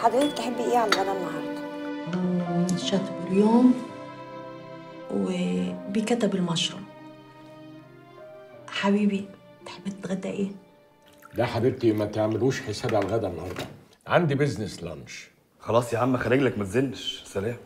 حضرتك تحبي ايه على الغدا النهارده شاتبريون وبكتب المشروم حبيبي تحب تتغدى ايه؟ لا حبيبتي ما تعملوش حساب على الغدا النهارده عندي بيزنس لانش خلاص يا عم خلي لك ما تزنش سلام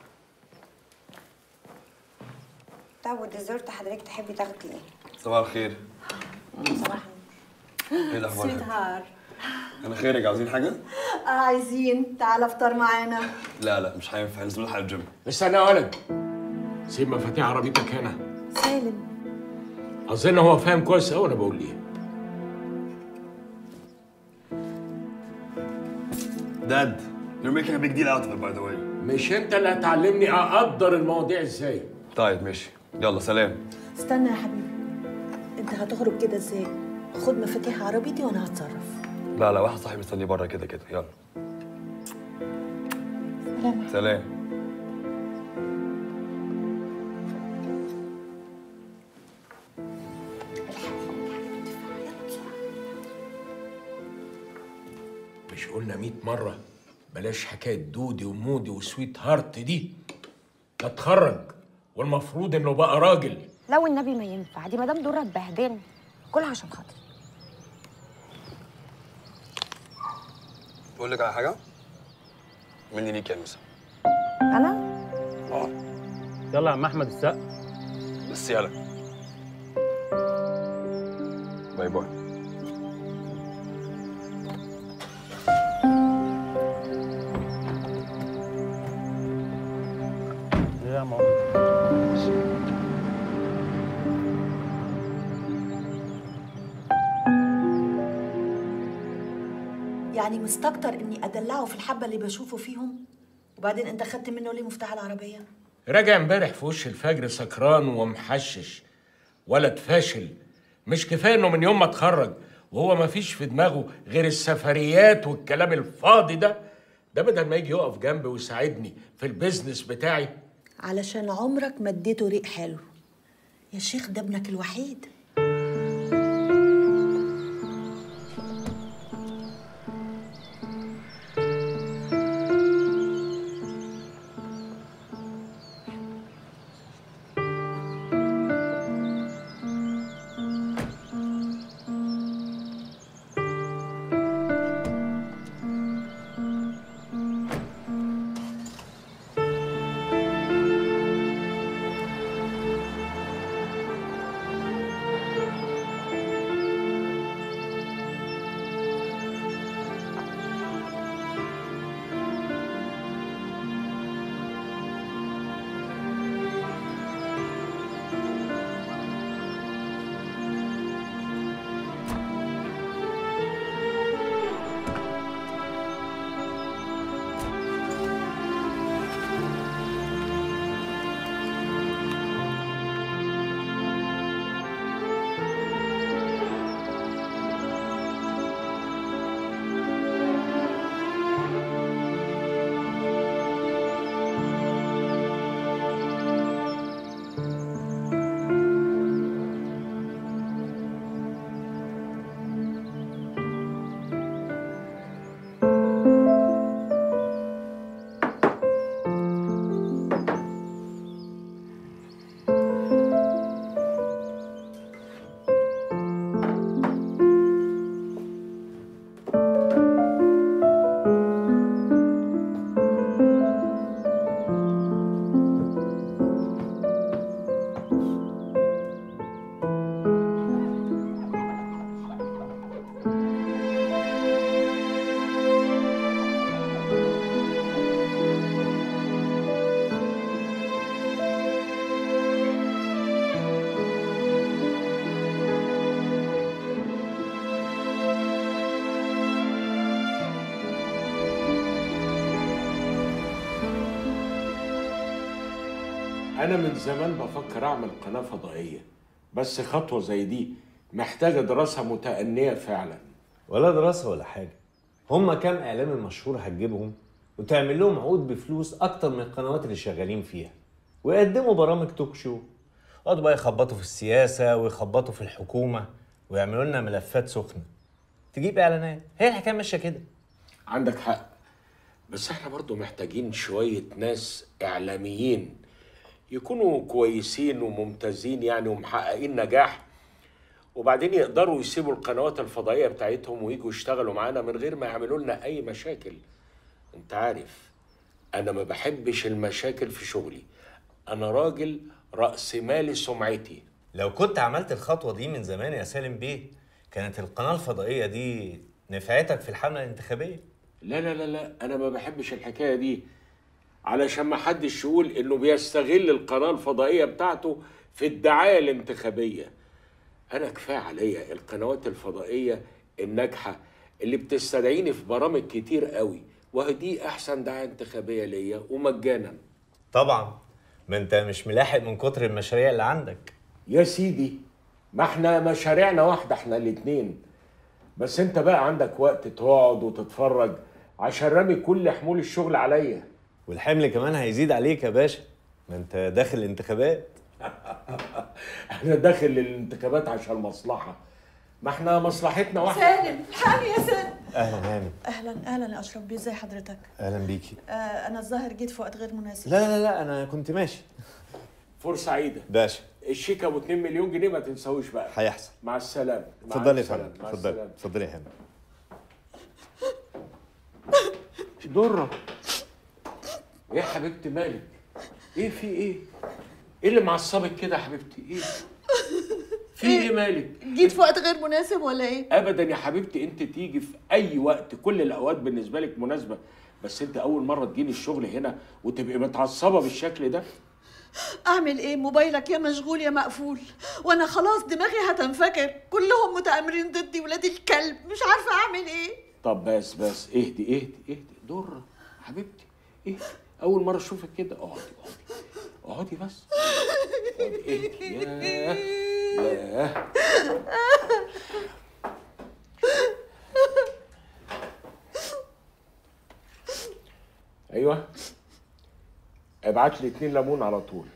طب والديزرت حضرتك تحبي تاخدي ايه صباح الخير صباح ايه الاخبار سويت هار انا خيرك عاوزين حاجه آه عايزين تعال افطر معانا لا لا مش هينفع ننزل على الجيم استنى يا ولد سيب مفاتيح عربيتك هنا سالم اظن هو فاهم كويس قوي انا بقول ايه داد you're making a big deal out of it by the way مش انت اللي هتعلمني اقدر المواضيع ازاي طيب ماشي يلا سلام استنى يا حبيبي انت هتخرج كده ازاي؟ خد مفاتيح عربيتي وانا هتصرف لا لا واحد صاحبي مستني بره كده كده يلا سلام سلام مش قلنا 100 مرة بلاش حكاية دودي ومودي وسويت هارت دي ده اتخرج والمفروض انه بقى راجل لو النبي ما ينفع دي مدام دورة اتبهدلنا كلها عشان خاطري بقول لك على حاجه مني ليك يا موسى انا اه يلا يا عم احمد السقا بس يلا باي باي ايه يا ماما يعني مستكتر اني ادلعه في الحبه اللي بشوفه فيهم وبعدين انت خدت منه ليه مفتاح العربيه راجع امبارح في وش الفجر سكران ومحشش ولد فاشل مش كفايه انه من يوم ما اتخرج وهو ما فيش في دماغه غير السفريات والكلام الفاضي ده ده بدل ما يجي يقف جنبي ويساعدني في البيزنس بتاعي علشان عمرك ما اديته ريق حلو يا شيخ ده ابنك الوحيد انا من زمان بفكر اعمل قناه فضائيه بس خطوه زي دي محتاجه دراسه متأنية فعلا ولا دراسة ولا حاجة هما كام إعلامي مشهور هتجيبهم وتعمل لهم عقود بفلوس أكتر من القنوات اللي شغالين فيها ويقدموا برامج توك شو يقعدوا بقى يخبطوا في السياسة ويخبطوا في الحكومة ويعملوا لنا ملفات سخنة تجيب إعلانات هي الحكاية ماشية كده عندك حق بس احنا برضو محتاجين شوية ناس إعلاميين يكونوا كويسين وممتازين يعني ومحققين نجاح وبعدين يقدروا يسيبوا القنوات الفضائية بتاعتهم ويجوا يشتغلوا معانا من غير ما يعملوا لنا أي مشاكل انت عارف أنا ما بحبش المشاكل في شغلي أنا راجل رأس مالي سمعتي لو كنت عملت الخطوة دي من زمان يا سالم بيه كانت القناة الفضائية دي نفعتك في الحملة الانتخابية لا لا لا لا انا ما بحبش الحكايه دي علشان ما حدش يقول انه بيستغل القناه الفضائيه بتاعته في الدعايه الانتخابيه انا كفايه عليا القنوات الفضائيه الناجحه اللي بتستدعيني في برامج كتير قوي وهدي احسن دعايه انتخابيه ليا ومجانا طبعا ما انت مش ملاحق من كتر المشاريع اللي عندك يا سيدي ما احنا مشاريعنا واحده احنا الاتنين بس انت بقى عندك وقت تقعد وتتفرج عشان رامي كل حمول الشغل عليا والحمل كمان هيزيد عليك يا باشا ما انت داخل الانتخابات احنا داخل الانتخابات عشان مصلحة ما احنا مصلحتنا واحدة سالم الحقني يا سالم اهلا هاني اهلا اهلا يا اشرف بيه ازي حضرتك اهلا بيكي آه انا الظاهر جيت في وقت غير مناسب لا لا لا انا كنت ماشي فرصة سعيدة باشا الشيك ابو 2 مليون جنيه ما تنساوش بقى هيحصل مع السلامة مع اتفضلي يا السلامة، فندم مع اتفضلي السلامة. اتفضلي يا هاني درة ايه يا حبيبتي مالك ايه في ايه ايه اللي معصبك كده يا حبيبتي ايه في ايه مالك جيت في وقت غير مناسب ولا ايه ابدا يا حبيبتي انت تيجي في اي وقت كل الاوقات بالنسبه لك مناسبه بس انت اول مره تجيني الشغل هنا وتبقي متعصبه بالشكل ده اعمل ايه موبايلك يا مشغول يا مقفول وانا خلاص دماغي هتنفجر كلهم متآمرين ضدي ولاد الكلب مش عارفه اعمل ايه طب بس بس اهدي اهدي اهدي دره حبيبتي اهدي اول مره اشوفك كده اقعدي اقعدي اقعدي بس اقعدي اهدي ياه ياه ايوه ابعت لي اتنين ليمون على طول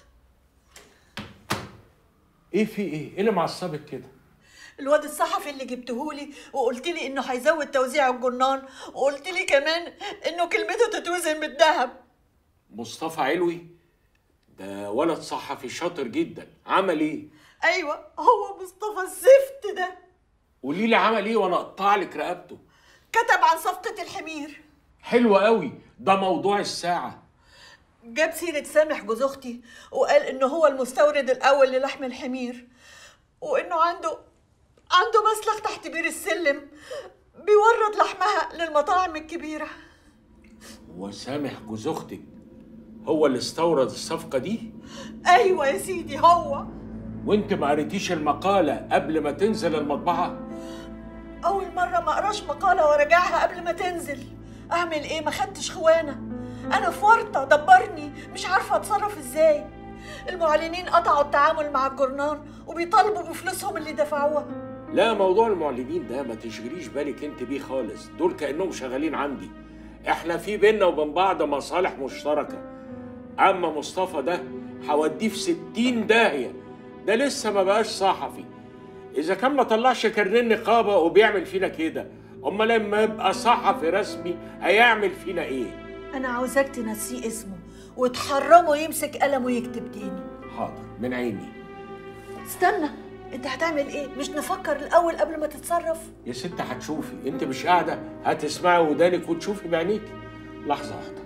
ايه في ايه؟ ايه اللي معصبك كده؟ الواد الصحفي اللي جبتهولي وقلت لي انه هيزود توزيع الجرنان وقلت لي كمان انه كلمته تتوزن بالذهب مصطفى علوي ده ولد صحفي شاطر جدا عمل ايه ايوه هو مصطفى الزفت ده قولي لي عمل ايه وانا اقطع لك رقبته كتب عن صفقه الحمير حلو قوي ده موضوع الساعه جاب سيرة سامح جوز اختي وقال انه هو المستورد الاول للحم الحمير وانه عنده عنده مسلخ تحت بير السلم بيورد لحمها للمطاعم الكبيرة وسامح جوز اختك هو اللي استورد الصفقه دي ايوه يا سيدي هو وانت ما قريتيش المقاله قبل ما تنزل المطبعه اول مرة ما اقراش مقالة وراجعها قبل ما تنزل اعمل ايه ما خدتش خوانة انا في ورطة دبرني مش عارفة اتصرف ازاي المعلنين قطعوا التعامل مع الجرنان وبيطالبوا بفلوسهم اللي دفعوها لا موضوع المعلنين ده ما تشغليش بالك انت بيه خالص دول كانهم شغالين عندي احنا في بينا وبين بعض مصالح مشتركه اما مصطفى ده هوديه في ستين داهيه ده لسه ما بقاش صحفي اذا كان ما طلعش كارنيه نقابه وبيعمل فينا كده امال لما يبقى صحفي رسمي هيعمل فينا ايه انا عاوزاك تنسيه اسمه وتحرمه يمسك قلم ويكتب تاني حاضر من عيني استنى انت هتعمل ايه مش نفكر الاول قبل ما تتصرف يا ست هتشوفي انت مش قاعده هتسمعي ودانك وتشوفي بعينيك لحظه واحده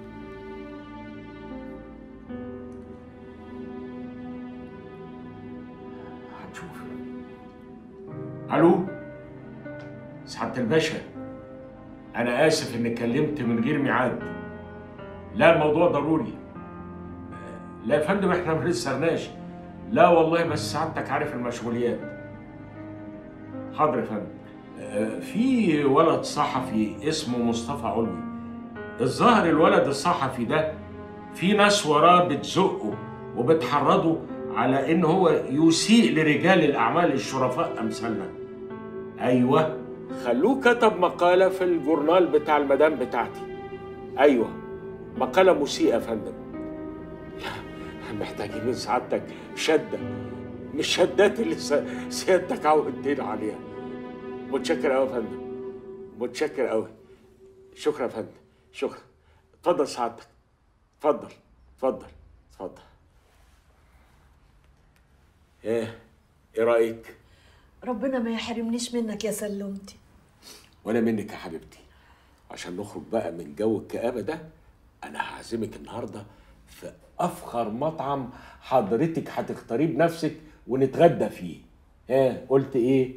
هتشوفي الو سعاده الباشا انا اسف اني كلمت من غير ميعاد لا الموضوع ضروري لا يا فندم احنا ما لسرناش لا والله بس سعادتك عارف المشغوليات حاضر يا فندم آه، في ولد صحفي اسمه مصطفى علوي الظاهر الولد الصحفي ده في ناس وراه بتزقه وبتحرضه على ان هو يسيء لرجال الاعمال الشرفاء امثالنا ايوه خلوه كتب مقاله في الجورنال بتاع المدام بتاعتي ايوه مقاله مسيئه يا فندم لا محتاجين من سعادتك شده مش شدات اللي س- سيادتك عودتنا عليها متشكر قوي يا فندم متشكر قوي شكرا يا فندم شكرا اتفضل سعادتك اتفضل اتفضل اتفضل ايه ايه رايك ربنا ما يحرمنيش منك يا سلمتي وانا منك يا حبيبتي عشان نخرج بقى من جو الكآبة ده انا هعزمك النهارده في افخر مطعم حضرتك هتختاريه بنفسك ونتغدى فيه ها قلت ايه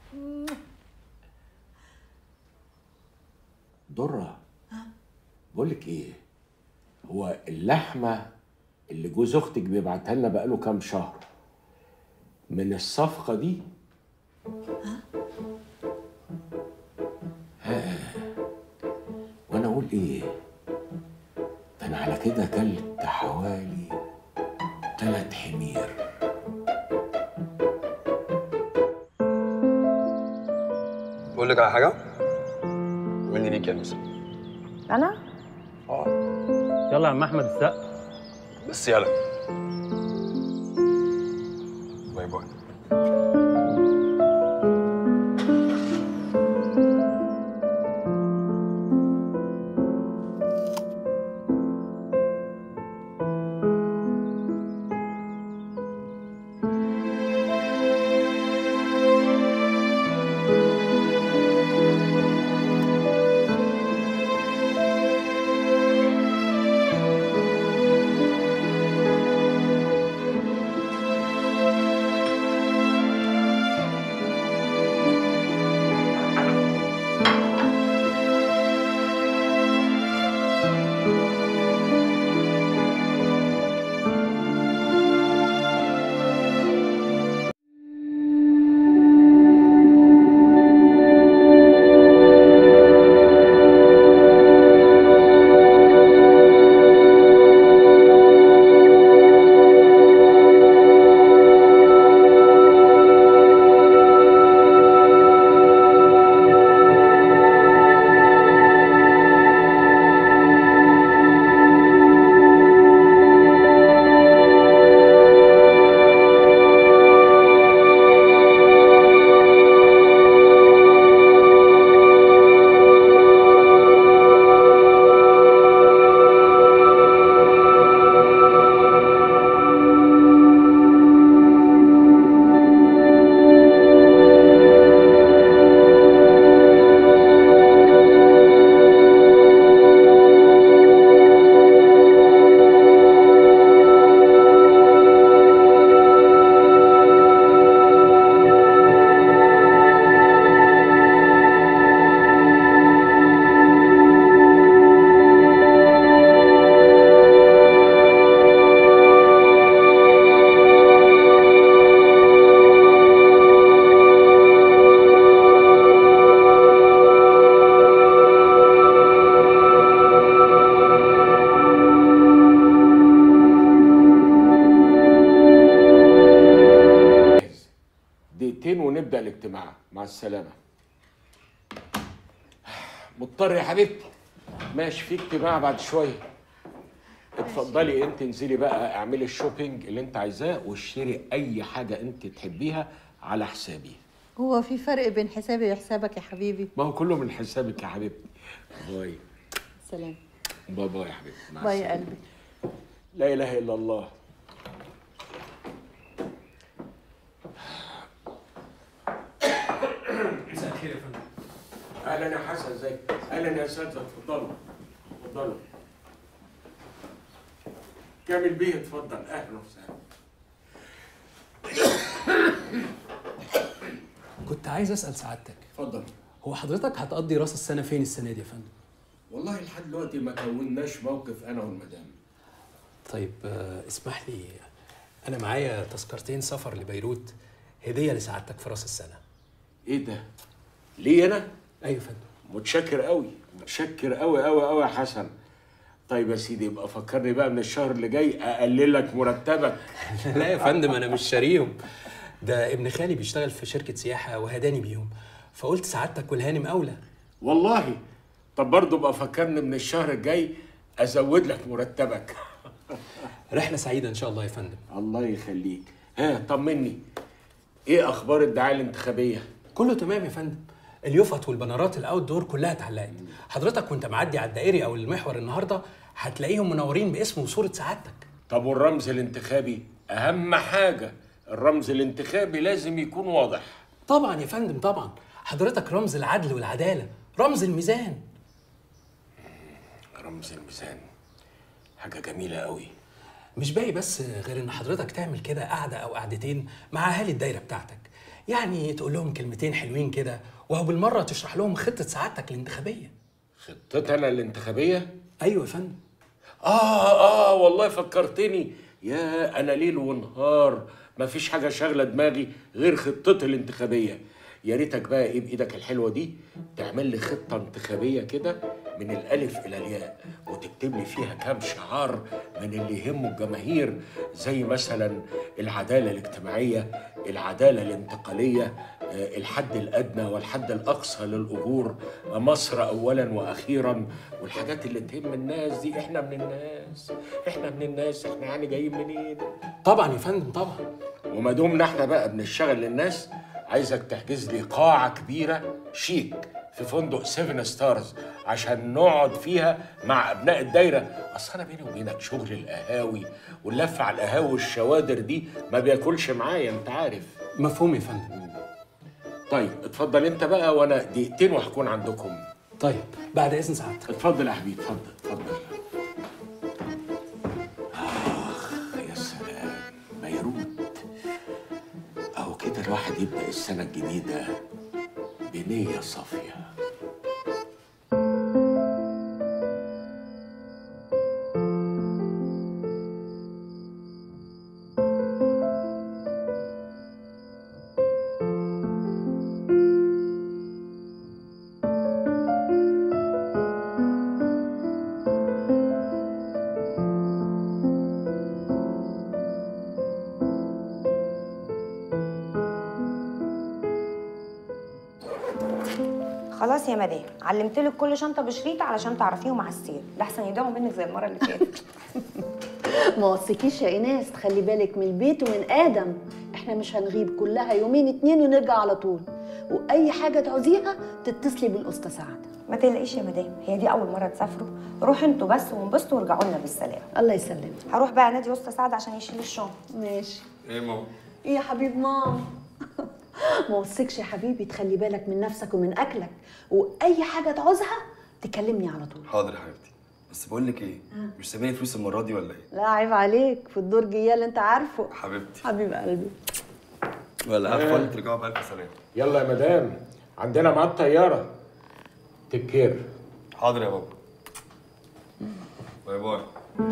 درة بقول لك ايه هو اللحمه اللي جوز اختك بيبعتها لنا بقاله كام شهر من الصفقه دي ها وانا اقول ايه ده انا على كده كلت حوالي تلات حمير بقول لك على حاجه مني ليك يا نسا انا اه يلا يا عم احمد السقا بس يلا باي باي دقيقتين ونبدا الاجتماع مع السلامه مضطر يا حبيبتي ماشي في اجتماع بعد شويه اتفضلي انت انزلي بقى اعملي الشوبينج اللي انت عايزاه واشتري اي حاجه انت تحبيها على حسابي هو في فرق بين حسابي وحسابك يا حبيبي ما هو كله من حسابك يا حبيبتي باي سلام باي باي يا حبيبتي مع باي يا السلامة. قلبي لا اله الا الله مساء الخير يا فندم اهلا يا حسن ازيك اهلا يا اساتذه اتفضلوا اتفضلوا كامل بيه اتفضل اهلا وسهلا كنت عايز اسال سعادتك اتفضل هو حضرتك هتقضي راس السنه فين السنه دي يا فندم والله لحد دلوقتي ما كوناش موقف انا والمدام طيب آه، اسمح لي انا معايا تذكرتين سفر لبيروت هديه لسعادتك في راس السنه ايه ده ليه انا ايوه يا فندم متشكر قوي متشكر قوي قوي قوي يا حسن طيب يا سيدي يبقى فكرني بقى من الشهر اللي جاي اقلل لك مرتبك لا يا فندم انا مش شاريهم ده ابن خالي بيشتغل في شركه سياحه وهداني بيهم فقلت سعادتك والهانم اولى والله طب برضه بقى فكرني من الشهر الجاي ازود لك مرتبك رحله سعيده ان شاء الله يا فندم الله يخليك ها طمني ايه اخبار الدعايه الانتخابيه كله تمام يا فندم اليوفط والبنرات الاوت دور كلها اتعلقت حضرتك وانت معدي على الدائري او المحور النهارده هتلاقيهم منورين باسم وصوره سعادتك طب والرمز الانتخابي اهم حاجه الرمز الانتخابي لازم يكون واضح طبعا يا فندم طبعا حضرتك رمز العدل والعداله رمز الميزان رمز الميزان حاجه جميله قوي مش باقي بس غير ان حضرتك تعمل كده قعده او قعدتين مع اهالي الدايره بتاعتك يعني تقول لهم كلمتين حلوين كده وهو بالمره تشرح لهم خطه سعادتك الانتخابيه خطتنا الانتخابيه ايوه يا فندم اه اه والله فكرتني يا انا ليل ونهار مفيش حاجه شاغله دماغي غير خطتي الانتخابيه يا ريتك بقى ايه بايدك الحلوه دي تعمل لي خطه انتخابيه كده من الالف الى الياء وتكتب لي فيها كام شعار من اللي يهمه الجماهير زي مثلا العداله الاجتماعيه العداله الانتقاليه آه، الحد الادنى والحد الاقصى للاجور مصر اولا واخيرا والحاجات اللي تهم الناس دي احنا من الناس احنا من الناس احنا يعني جايين منين طبعا يا فندم طبعا وما دمنا احنا بقى بنشتغل للناس عايزك تحجز لي قاعة كبيرة شيك في فندق سيفن ستارز عشان نقعد فيها مع أبناء الدايرة أصل أنا بيني وبينك شغل القهاوي واللف على القهاوي والشوادر دي ما بياكلش معايا أنت عارف مفهوم يا فندم طيب اتفضل أنت بقى وأنا دقيقتين وهكون عندكم طيب بعد اذن سعادتك اتفضل يا حبيبي اتفضل اتفضل آخ يا سلام بيروت أهو كده الواحد يبدأ السنة الجديدة بنية صافية خلاص يا مدام علمت لك كل شنطه بشريط علشان تعرفيهم على السير لحسن يضيعوا منك زي المره اللي فاتت ما وصيكيش يا ايناس تخلي بالك من البيت ومن ادم احنا مش هنغيب كلها يومين اتنين ونرجع على طول واي حاجه تعوزيها تتصلي بالاستاذ سعد ما تقلقيش يا مدام هي دي اول مره تسافروا روحوا انتوا بس وانبسطوا وارجعوا لنا بالسلامه الله يسلمك هروح بقى نادي استاذ سعد عشان يشيل الشنطه ماشي ايه ماما ايه يا حبيب ماما ما وصيكش يا حبيبي تخلي بالك من نفسك ومن اكلك واي حاجه تعوزها تكلمني على طول حاضر يا حبيبتي بس بقول لك ايه مش سايباني فلوس المره دي ولا ايه لا عيب عليك في الدور جيال انت عارفه حبيبتي حبيب قلبي ولا عارفه ترجعوا بألف سلامه يلا يا مدام عندنا ميعاد طيارة تيك كير حاضر يا بابا باي باي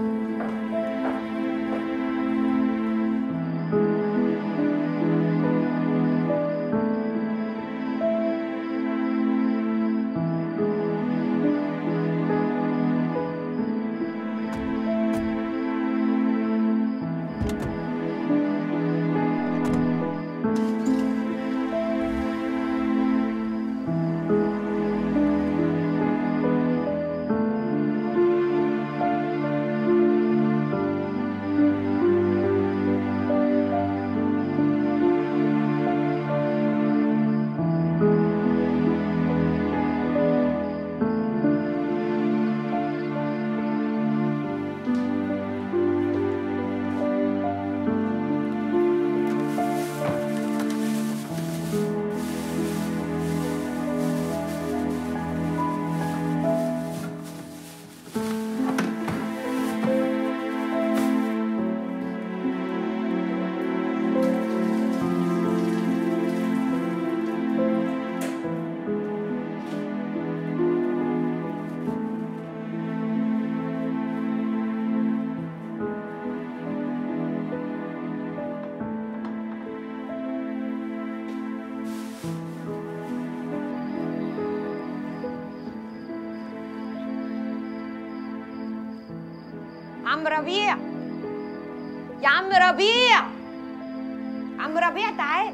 عم ربيع يا عم ربيع عم ربيع تعال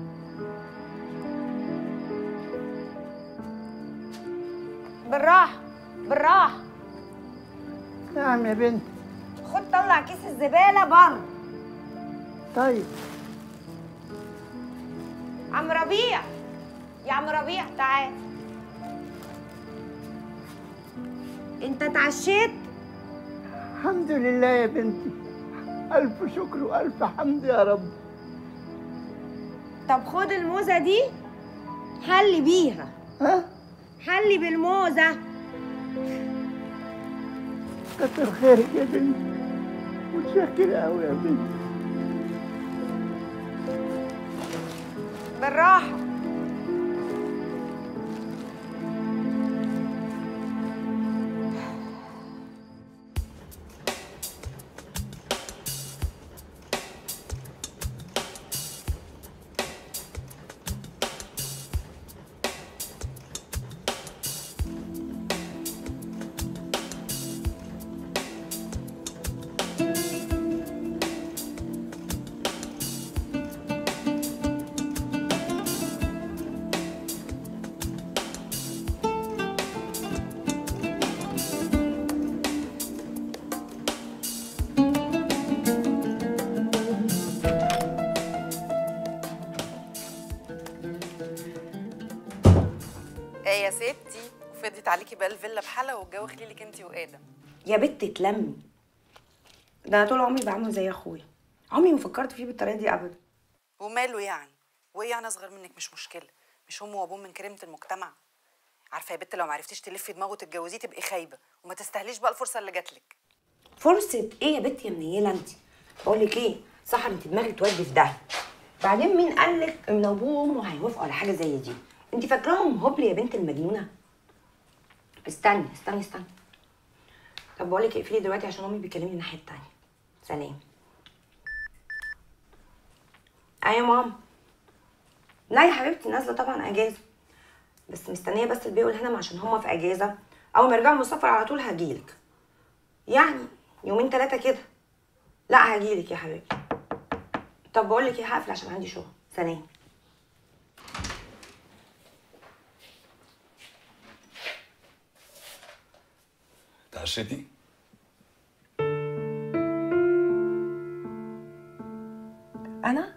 بالراحة بالراحة نعم يا بنت خد طلع كيس الزبالة بره طيب عم ربيع يا عم ربيع تعال انت اتعشيت الحمد لله يا بنتي ألف شكر وألف حمد يا رب طب خد الموزه دي حلي بيها ها حلي بالموزه كتر خيرك يا بنتي متشكرة أوي يا بنتي بالراحه ايه يا ستي وفضيت عليكي بقى الفيلا بحالها والجو خليلك انت وادم يا بت اتلمي ده انا طول عمري بعمله زي اخويا عمري ما فكرت فيه بالطريقه دي ابدا وماله يعني وايه يعني اصغر منك مش مشكله مش امه وابوه من كريمه المجتمع عارفه يا بت لو ما عرفتيش تلفي دماغه وتتجوزيه تبقي خايبه وما تستاهليش بقى الفرصه اللي جاتلك فرصه ايه يا بت يا منيله انت بقول لك ايه صح انت دماغك تودي في داهيه بعدين مين قال لك ان ابوه وامه هيوافقوا على حاجه زي دي انت فاكراهم هبل يا بنت المجنونه استني استني استني طب بقول لك اقفلي دلوقتي عشان امي بيكلمني الناحيه التانيه سلام ايوه يا ماما لا يا حبيبتي نازله طبعا اجازه بس مستنيه بس البيه والهنا عشان هما في اجازه اول ما يرجعوا من السفر على طول هجيلك يعني يومين ثلاثه كده لا هجيلك يا حبيبتي طب بقول لك ايه هقفل عشان عندي شغل سلام اتعشيتي؟ انا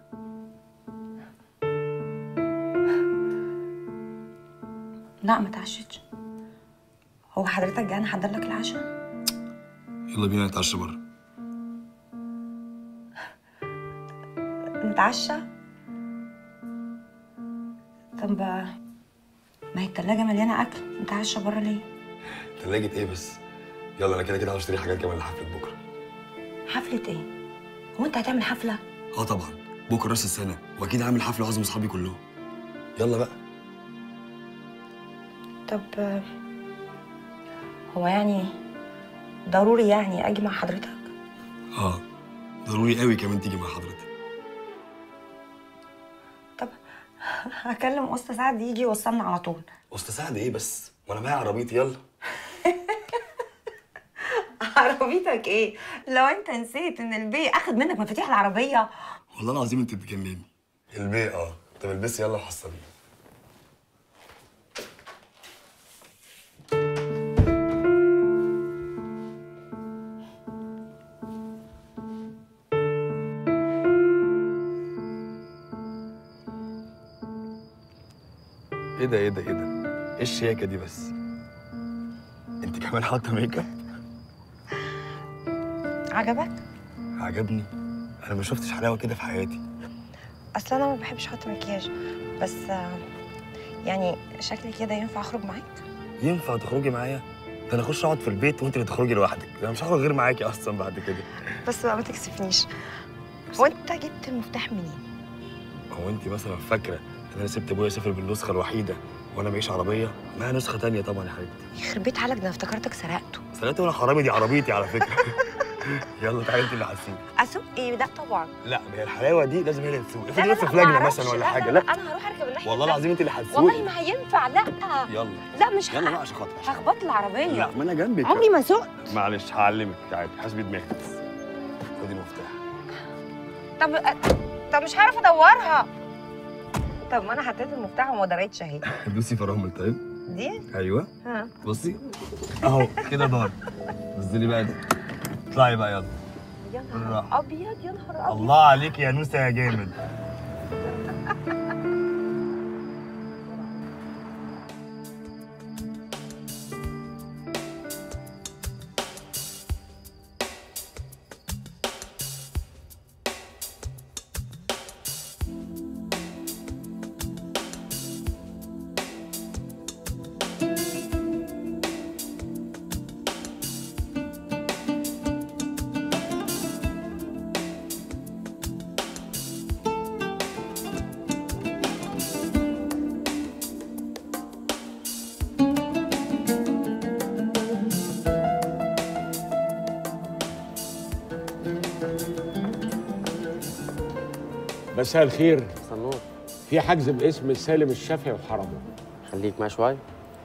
لا ما تعشتش هو حضرتك جاي احضر لك العشاء يلا بينا نتعشى بره نتعشى طب ما هي التلاجة مليانة أكل نتعشى بره ليه؟ تلاجة ايه بس؟ يلا انا كده كده عاوز اشتري حاجات كمان لحفلة بكرة حفلة إيه؟ هو أنت هتعمل حفلة؟ اه طبعا بكرة راس السنة واكيد هعمل حفلة وعازم اصحابي كلهم يلا بقى طب هو يعني ضروري يعني أجي مع حضرتك؟ اه ضروري قوي كمان تيجي مع حضرتك طب هكلم أستاذ سعد يجي يوصلنا على طول استاذ سعد ايه بس؟ وانا معايا عربيتي يلا عربيتك إيه؟ لو أنت نسيت إن البي أخد منك مفاتيح العربية والله العظيم انت بتجنني البيت اه طب البسي يلا وحصلي ايه ده ايه ده ايه ده؟ ايه الشياكة دي بس؟ انت كمان حاطة ميك اب؟ عجبك؟ عجبني انا ما شفتش حلاوة كده في حياتي أصل أنا ما بحبش أحط مكياج بس آه، يعني شكلي كده ينفع أخرج معاك؟ ينفع تخرجي معايا؟ ده انا اخش اقعد في البيت وانت اللي تخرجي لوحدك، ده انا مش هخرج غير معاكي اصلا بعد كده. بس بقى ما تكسفنيش هو أنت جبت المفتاح منين؟ هو انت مثلا فاكره ان انا سبت ابويا يسافر بالنسخه الوحيده وانا معيش عربيه؟ معايا نسخه تانية طبعا يا حبيبتي. يخرب بيت عليك ده أنا افتكرتك سرقته سرقتي وانا حرامي دي عربيتي على فكره. يلا تعالي انت اللي هتسوقي. أسوق إيه ده طبعا لا ما هي الحلاوه دي لازم هي اللي تسوق، لا افرضي لا لسه لا في لجنه معرفش. مثلا ولا لا حاجه لا, لا لا انا هروح اركب الناحيه والله التانية. العظيم انت اللي والله هتسوقي. ما هينفع لا يلا لا مش يلا ه- بقى عشان خاطري هخبط العربيه لا ما انا جنبك عمري ما سوقت معلش هعلمك تعالي حاسبي دماغك بس. خدي المفتاح. طب طب مش هعرف ادورها طب ما انا حطيت المفتاح وما دريتش اهي دوسي فرامل طيب؟ دي ايوه ها بصي اهو كده دار نزلي بقى ده اطلعي بقى يلا يا نهار بالراحة. ابيض يا نهار ابيض الله عليك يا نوسه يا جامد مساء الخير مساء النور في حجز باسم سالم الشافعي وحرمه خليك معايا شويه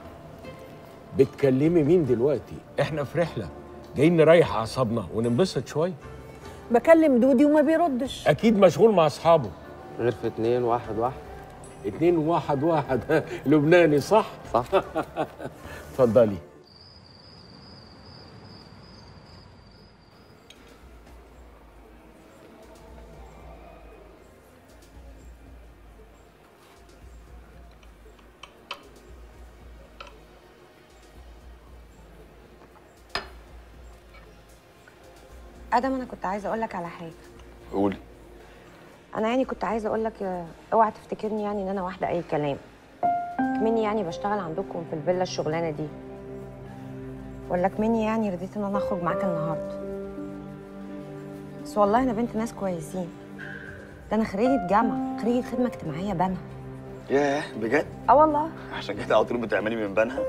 بتكلمي مين دلوقتي احنا في رحله جايين نريح اعصابنا وننبسط شويه بكلم دودي وما بيردش اكيد مشغول مع اصحابه غير في اتنين واحد واحد اتنين واحد واحد لبناني صح صح اتفضلي ادم انا كنت عايزه اقول لك على حاجه قولي انا يعني كنت عايزه اقول لك آه، اوعى تفتكرني يعني ان انا واحده اي كلام كمني يعني بشتغل عندكم في الفيلا الشغلانه دي ولا كمني يعني رضيت ان انا اخرج معاك النهارده بس والله انا بنت ناس كويسين ده انا خريجه جامعه خريجه خدمه اجتماعيه بنها ياه بجد اه والله عشان كده على طول بتعملي من بنها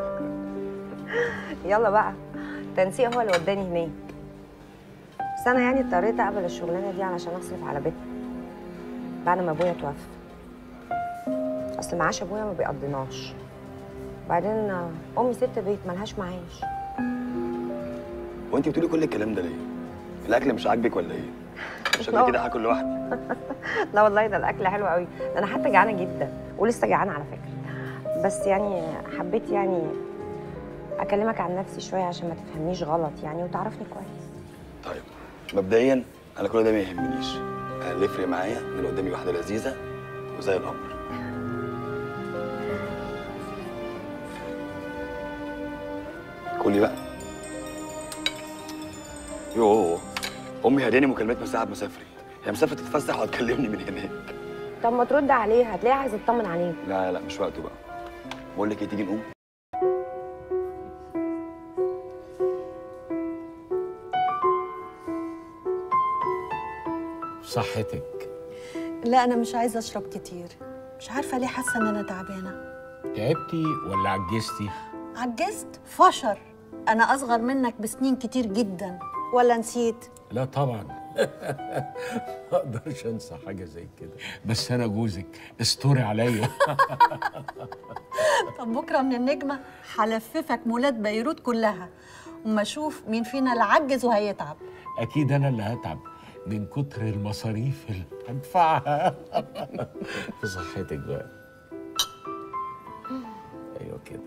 يلا بقى التنسيق هو اللي وداني هناك بس انا يعني اضطريت اقبل الشغلانه دي علشان اصرف على بيتنا بعد ما ابويا توفى اصل معاش ابويا ما بيقضيناش بعدين آه، امي ست بيت ملهاش معاش وانت بتقولي كل الكلام ده ليه الاكل مش عاجبك ولا ايه عشان لا. كده هاكل لوحدي لا والله ده الاكل حلو قوي ده انا حتى جعانه جدا ولسه جعانه على فكره بس يعني حبيت يعني اكلمك عن نفسي شويه عشان ما تفهمنيش غلط يعني وتعرفني كويس طيب مبدئيا انا كل ده ما يهمنيش انا اللي يفرق معايا ان اللي قدامي واحده لذيذه وزي القمر كلي بقى يوه امي هداني مكالمات من ساعه ما سافرت هي مسافره تتفسح وهتكلمني من هناك طب ما ترد عليها هتلاقيها عايزه تطمن عليك لا لا مش وقته بقى بقول لك ايه تيجي نقوم صحتك لا انا مش عايزه اشرب كتير مش عارفه ليه حاسه ان انا تعبانه تعبتي ولا عجزتي عجزت فشر انا اصغر منك بسنين كتير جدا ولا نسيت لا طبعا ما اقدرش انسى حاجه زي كده بس انا جوزك استوري عليا طب بكره من النجمه هلففك مولات بيروت كلها وما اشوف مين فينا اللي عجز وهيتعب اكيد انا اللي هتعب من كتر المصاريف اللي هدفعها في صحتك بقى ايوه كده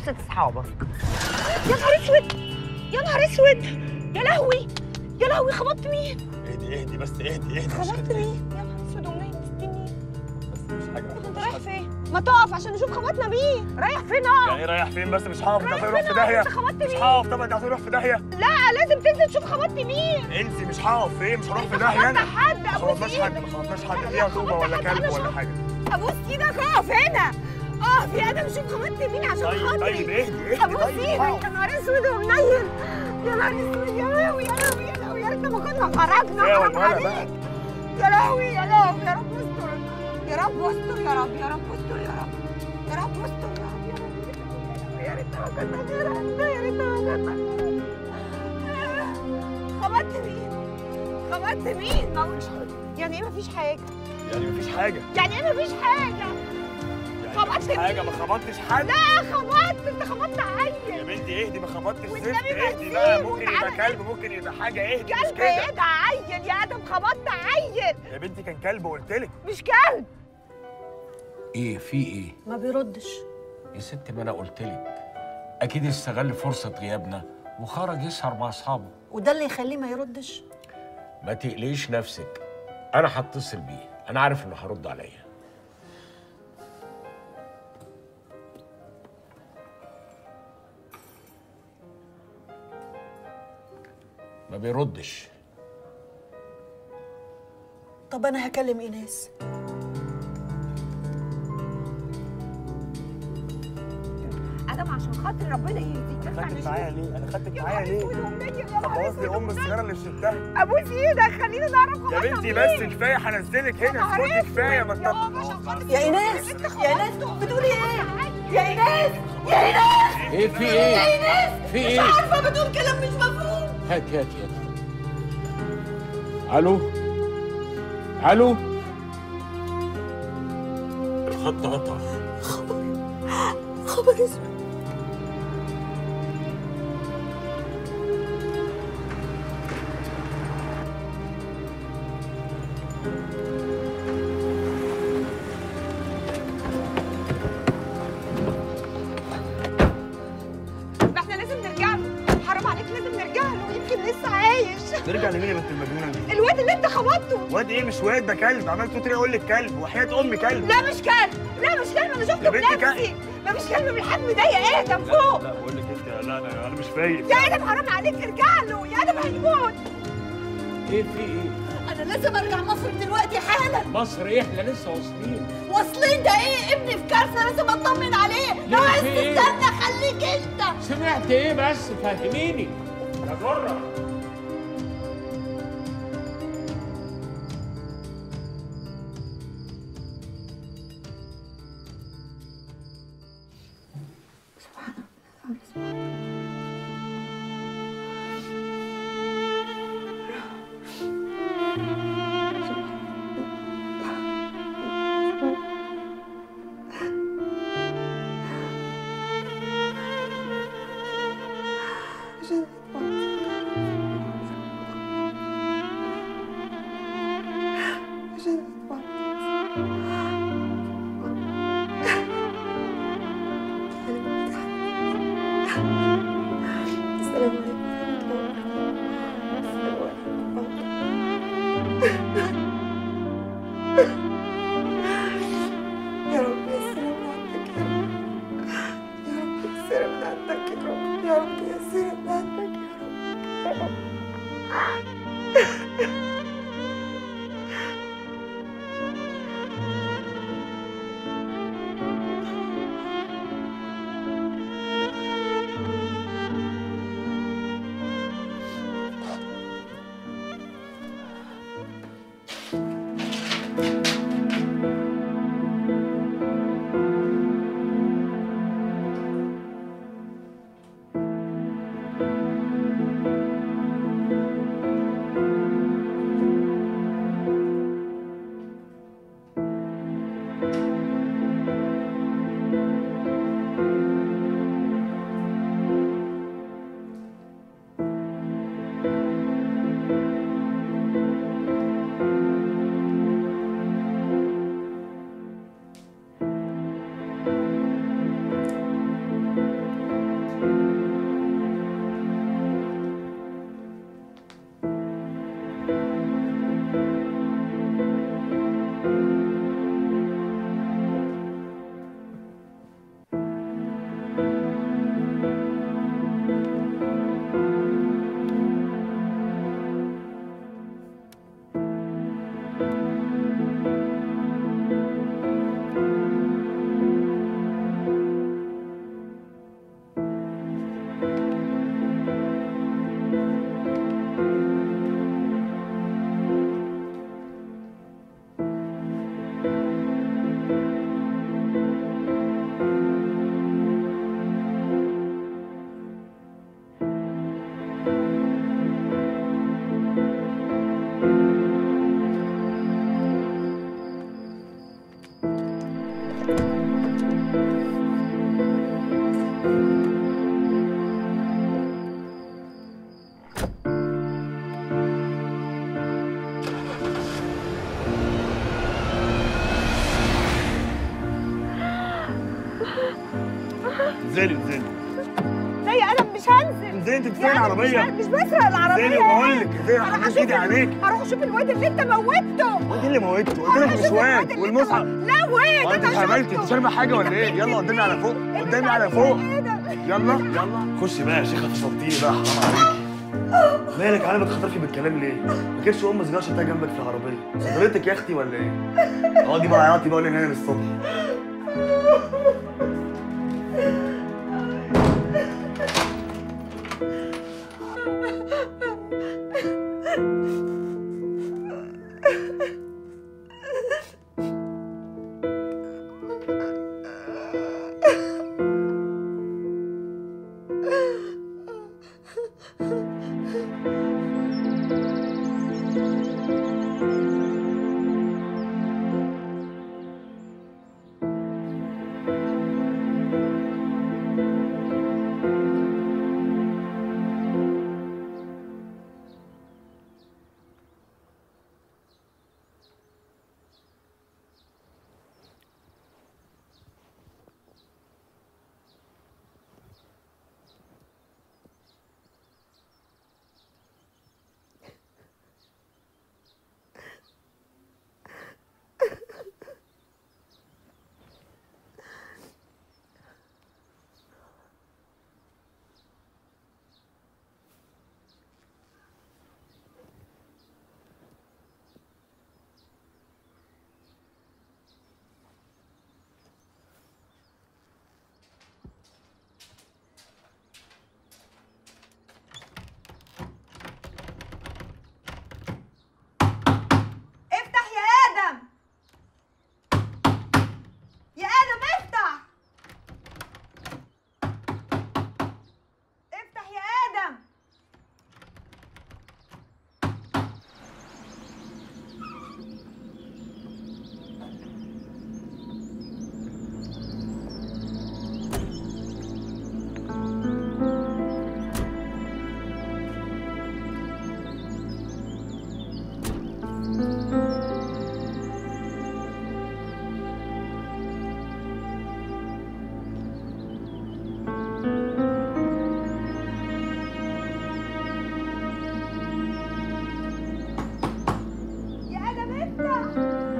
ابسط اصحابك يا نهار اسود يا نهار اسود يا لهوي يا لهوي خبطت مين اهدي اهدي بس اهدي اهدي خبطت مين يا نهار اسود امنيه مستني مش حاجه انت رايح فين ما تقف عشان نشوف خبطنا مين رايح فين اه يعني ايه رايح فين بس مش هقف انت رايح هتروح فين في اه؟ داهيه انت خبطت مش مين هقف طبعا انت هتروح في داهيه لا لازم تنزل تشوف خبطت مين انسي مش هقف فين مش هروح في انت داهيه انا خبطت حد ما ابوس خبطناش حد ايدك ما خبطناش حد فيها طوبه ولا خبطت حد، كلب انا ولا شفت. حاجه ابوس ايدك اقف هنا اقف يا ادم شوف خبطت مين عشان طيب، خاطري طيب، اهدي، اهدي، ابوس طيب، ايدك اقف. يا نهار اسود ومنيل يا نهار اسود يا لهوي يا لهوي يا لهوي يا ريتنا ما كنا خرجنا ايه حرام والولا بقى؟ عليك يا لهوي يا لهوي يا رب استر يا رب استر يا رب يا رب استر يا رب يا رب استر يا رب يا رب يا ريتنا ما كنا خرجنا يا ريتنا ما كنا خبطت مين خبطت مين ما هوش يعني ايه مفيش حاجه يعني مفيش حاجه يعني ايه مفيش حاجه يعني خبطت مفيش حاجه ما خبطتش حد لا خبطت انت خبطت يا عيل بنتي اهدي ما خبطتش والنبي زفت ما اهدي بقى تسيبه، ممكن يبقى تعالى كلب ممكن يبقى حاجه اهدي مش كلب كده ايه ده عيل يا ادم خبطت عيل يا بنتي كان كلب قلت لك مش كلب ايه في ايه ما بيردش يا ست ما انا قلت لك اكيد استغل فرصه غيابنا وخرج يسهر مع اصحابه وده اللي يخليه ما يردش ما تقليش نفسك انا هتصل بيه انا عارف انه هيرد عليا ما بيردش طب انا هكلم ايناس ادم عشان خاطر ربنا يهديك انا خدتك معايا ليه انا خدتك يا معايا نهار ليه اسود ومنيل يا طب نهار بوظ لي ام الصغيره اللي شلتها ابوس ايدك خلينا نعرف يا خبطنا بنتي مين. بس كفايه هنزلك هنا نهار اسكتي كفايه ما اسود. تط- يا ايناس يا ايناس بتقولي ايه يا ايناس يا ايناس ايه في يا ايه ايناس في مش ايه عارفه بتقول كلام مش مفهوم هات هات هات الو الو الخط قطع خبر اسود ما احنا لازم نرجع له حرام عليك لازم نرجع له يمكن لسه عايش نرجع لمين يا بنت المجنونه دي الواد اللي انت خبطته واد ايه مش واد ده كلب عملت تقولي اقول لك كلب وحياه امي كلب لا مش كلب لا مش كلب انا شفته يا بنتي بنفسي ما مش كلب بالحجم ده يا ادم فوق لا بقول لك انت لا انا انا مش فايق يا ادم حرام عليك ارجع له يا ادم هيموت ايه في ايه انا لازم ارجع مصر دلوقتي حالا مصر ايه احنا لسه واصلين واصلين ده ايه ابني في كارثه لازم اطمن عليه لا، لو عايز في إيه؟ تستنى خليك انت سمعت ايه بس فهميني يا جره السلام عليكم ورحمة الله وبركاته يا رب يسر من عندك يا رب يا رب يسر من عندك يا رب يا رب يسر من عندك يا رب انزلي انزلي لا يا ادم مش هنزل انزلي انت بتسرقي يا أدم العربيه مش, مش بسرق العربيه انزلي وبقول لك انزلي هروح هحط اشوف ايدي ال- عليك هروح اشوف الواد اللي انت موتته وانت اللي موتته قلت لك هروح أشوف الواد مسواك اللي والمصحف انت- لا وين وانت انا اتهبلتي شفته انت شاربه حاجه ولا ايه يلا قدامي على فوق قدامي على فوق يلا يلا خشي بقى يا شيخه فصلتيني بقى حرام عليكي مالك عامله بتخطفي بالكلام ليه؟ ما كانتش ام سجاره شفتها جنبك في العربيه صدرتك يا اختي ولا ايه؟ اقعدي بقى عياطي بقى هنا للصبح افتح يا ادم يا ادم افتح افتح يا ادم يا ادم افتح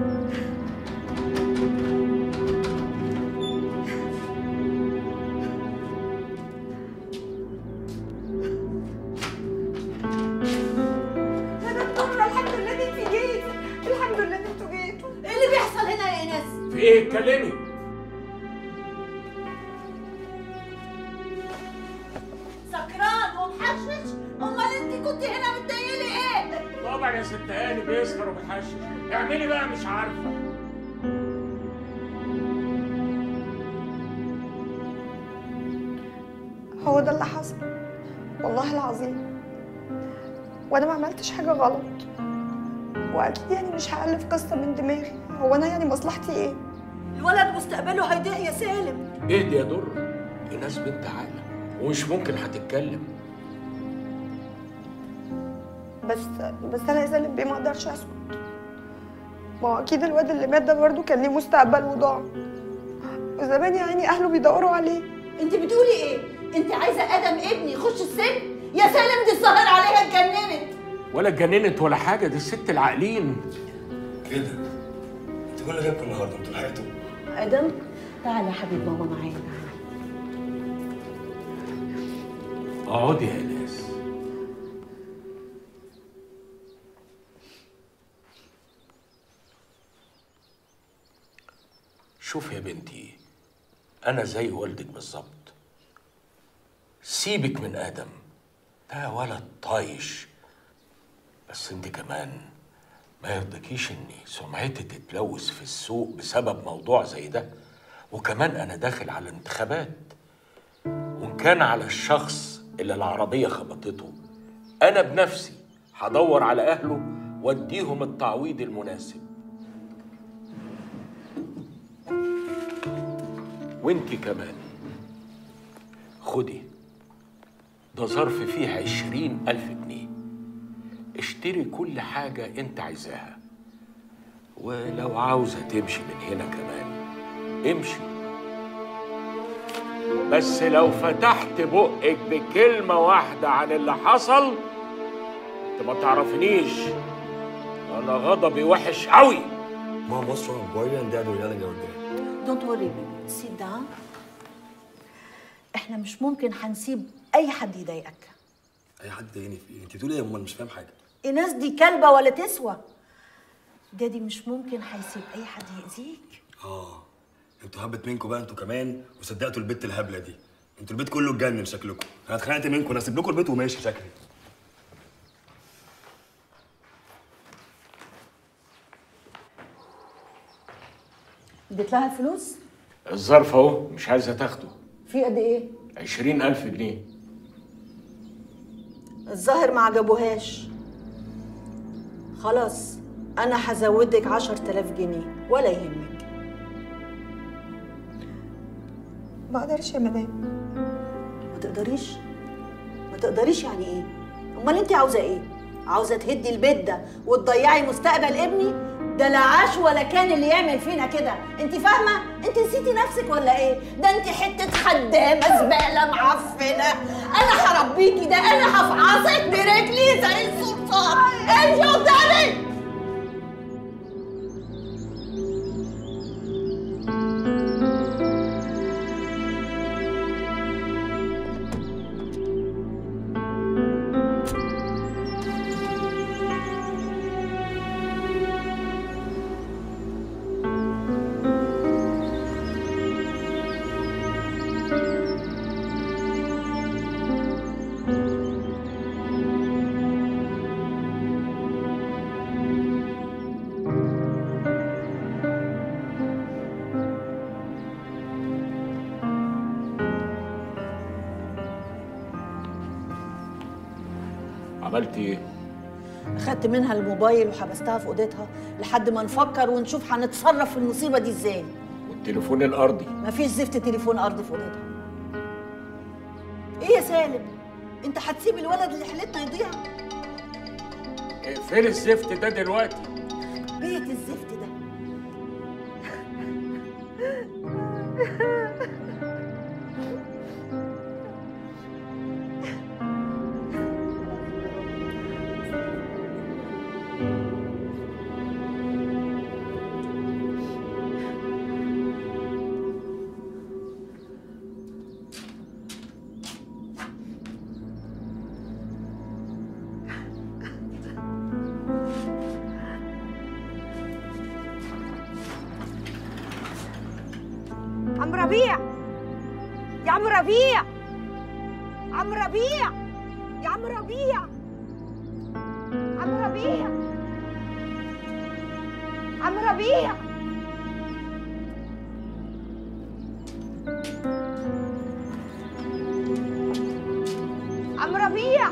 يا دكتور الحمد لله ان انت جيت الحمد لله ان انتوا جيتوا ايه اللي بيحصل هنا يا ايناس في ايه اتكلمي سكران ومحشش امال انت كنت هنا بتضايقلي ايه طبعا يا ست هاني بيسكر وبيحشش اعملي بقى مش عارفه هو ده اللي حصل والله العظيم وانا ما عملتش حاجه غلط واكيد يعني مش هالف قصه من دماغي هو انا يعني مصلحتي ايه الولد مستقبله هيضيع يا سالم اهدي يا در الناس بنت عاقله ومش ممكن هتتكلم بس بس انا يا سالم بيه ما اقدرش اسكت ما هو اكيد الواد اللي مات ده برضه كان ليه مستقبل وضاع وزمان يا عيني اهله بيدوروا عليه انت بتقولي ايه انت عايزه ادم ابني يخش السجن يا سالم دي الظاهر عليها اتجننت ولا اتجننت ولا حاجه دي الست العاقلين كده انت كل اللي جايبكم النهارده انتوا لحقتوا ادم تعالى يا حبيب ماما معانا اقعدي يا ناس شوف يا بنتي انا زي والدك بالظبط سيبك من ادم ده ولد طايش بس انت كمان ما يرضيكيش ان سمعتي تتلوث في السوق بسبب موضوع زي ده وكمان انا داخل على انتخابات وان كان على الشخص اللي العربيه خبطته انا بنفسي هدور على اهله واديهم التعويض المناسب وانت كمان خدي ده ظرف فيه عشرين ألف جنيه اشتري كل حاجة انت عايزاها ولو عاوزة تمشي من هنا كمان امشي بس لو فتحت بقك بكلمة واحدة عن اللي حصل انت ما تعرفنيش انا غضبي وحش قوي Mom, what's wrong? Why are you and Dad were yelling out there? دونت وري بيبي سيت داون احنا مش ممكن هنسيب اي حد يضايقك اي حد ضايقني في ايه؟ انت بتقولي ايه يا ماما؟ أنا مش فاهم حاجه. الناس دي كلبه ولا تسوى دادي مش ممكن هيسيب اي حد يأذيك اه انتوا هبت منكم بقى انتوا كمان وصدقتوا البت الهبله دي. انتوا البيت كله اتجنن شكلكم. انا اتخانقت منكم انا هسيب لكم البيت وماشي شكلي. اديت لها الفلوس الظرف اهو مش عايزة تاخده في قد ايه عشرين ألف جنيه الظاهر ما عجبوهاش خلاص انا هزودك عشر تلاف جنيه ولا يهمك ما اقدرش يا مدام ما تقدريش ما تقدريش يعني ايه امال انت عاوزه ايه عاوزه تهدي البيت ده وتضيعي مستقبل ابني ده لا عاش ولا كان اللي يعمل فينا كده انت فاهمه انت نسيتي نفسك ولا ايه ده انت حته خدامه زباله معفنه انا هربيكي ده انا هفعصك برجلي زي الصرصار امشي قدامي عملت ايه؟ خدت منها الموبايل وحبستها في اوضتها لحد ما نفكر ونشوف هنتصرف في المصيبه دي ازاي والتليفون الأرضي مفيش زفت تليفون ارضي في اوضتها ايه يا سالم انت هتسيب الولد اللي حلتنا يضيع اقفلي الزفت ده دلوقتي بيت الزفت ده عم ربيع يا عم ربيع عم ربيع يا عم ربيع عم ربيع عم ربيع عم ربيع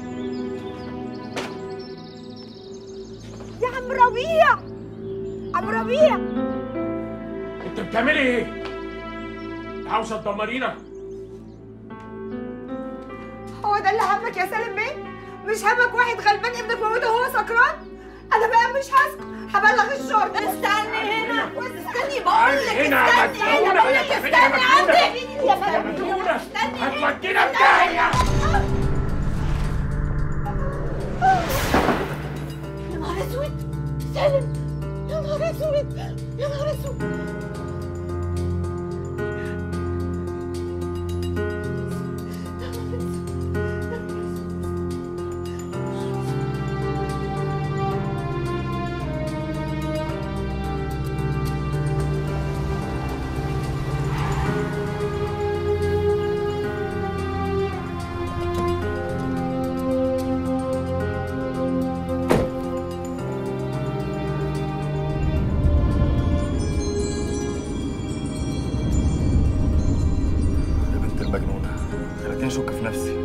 يا عم ربيع عم ربيع انت بتعملي ايه؟ عاوزة تدمرينا؟ هو ده اللي همك يا سالم بيه؟ مش همك واحد غلبان ابنك موته وهو سكران؟ أنا بقى مش هسكت هبلغ الشرطة استني هنا استني بقول لك هنا يا استني هنا مجنونة، بقول يا لك مجنونة، استني يا مجنونة. عندي يا فندم مجنونة. استني هنا. هتودينا في داهية يا نهار اسود سالم يا نهار اسود يا نهار اسود يا بنت المجنونه خلتيني اشك في نفسي.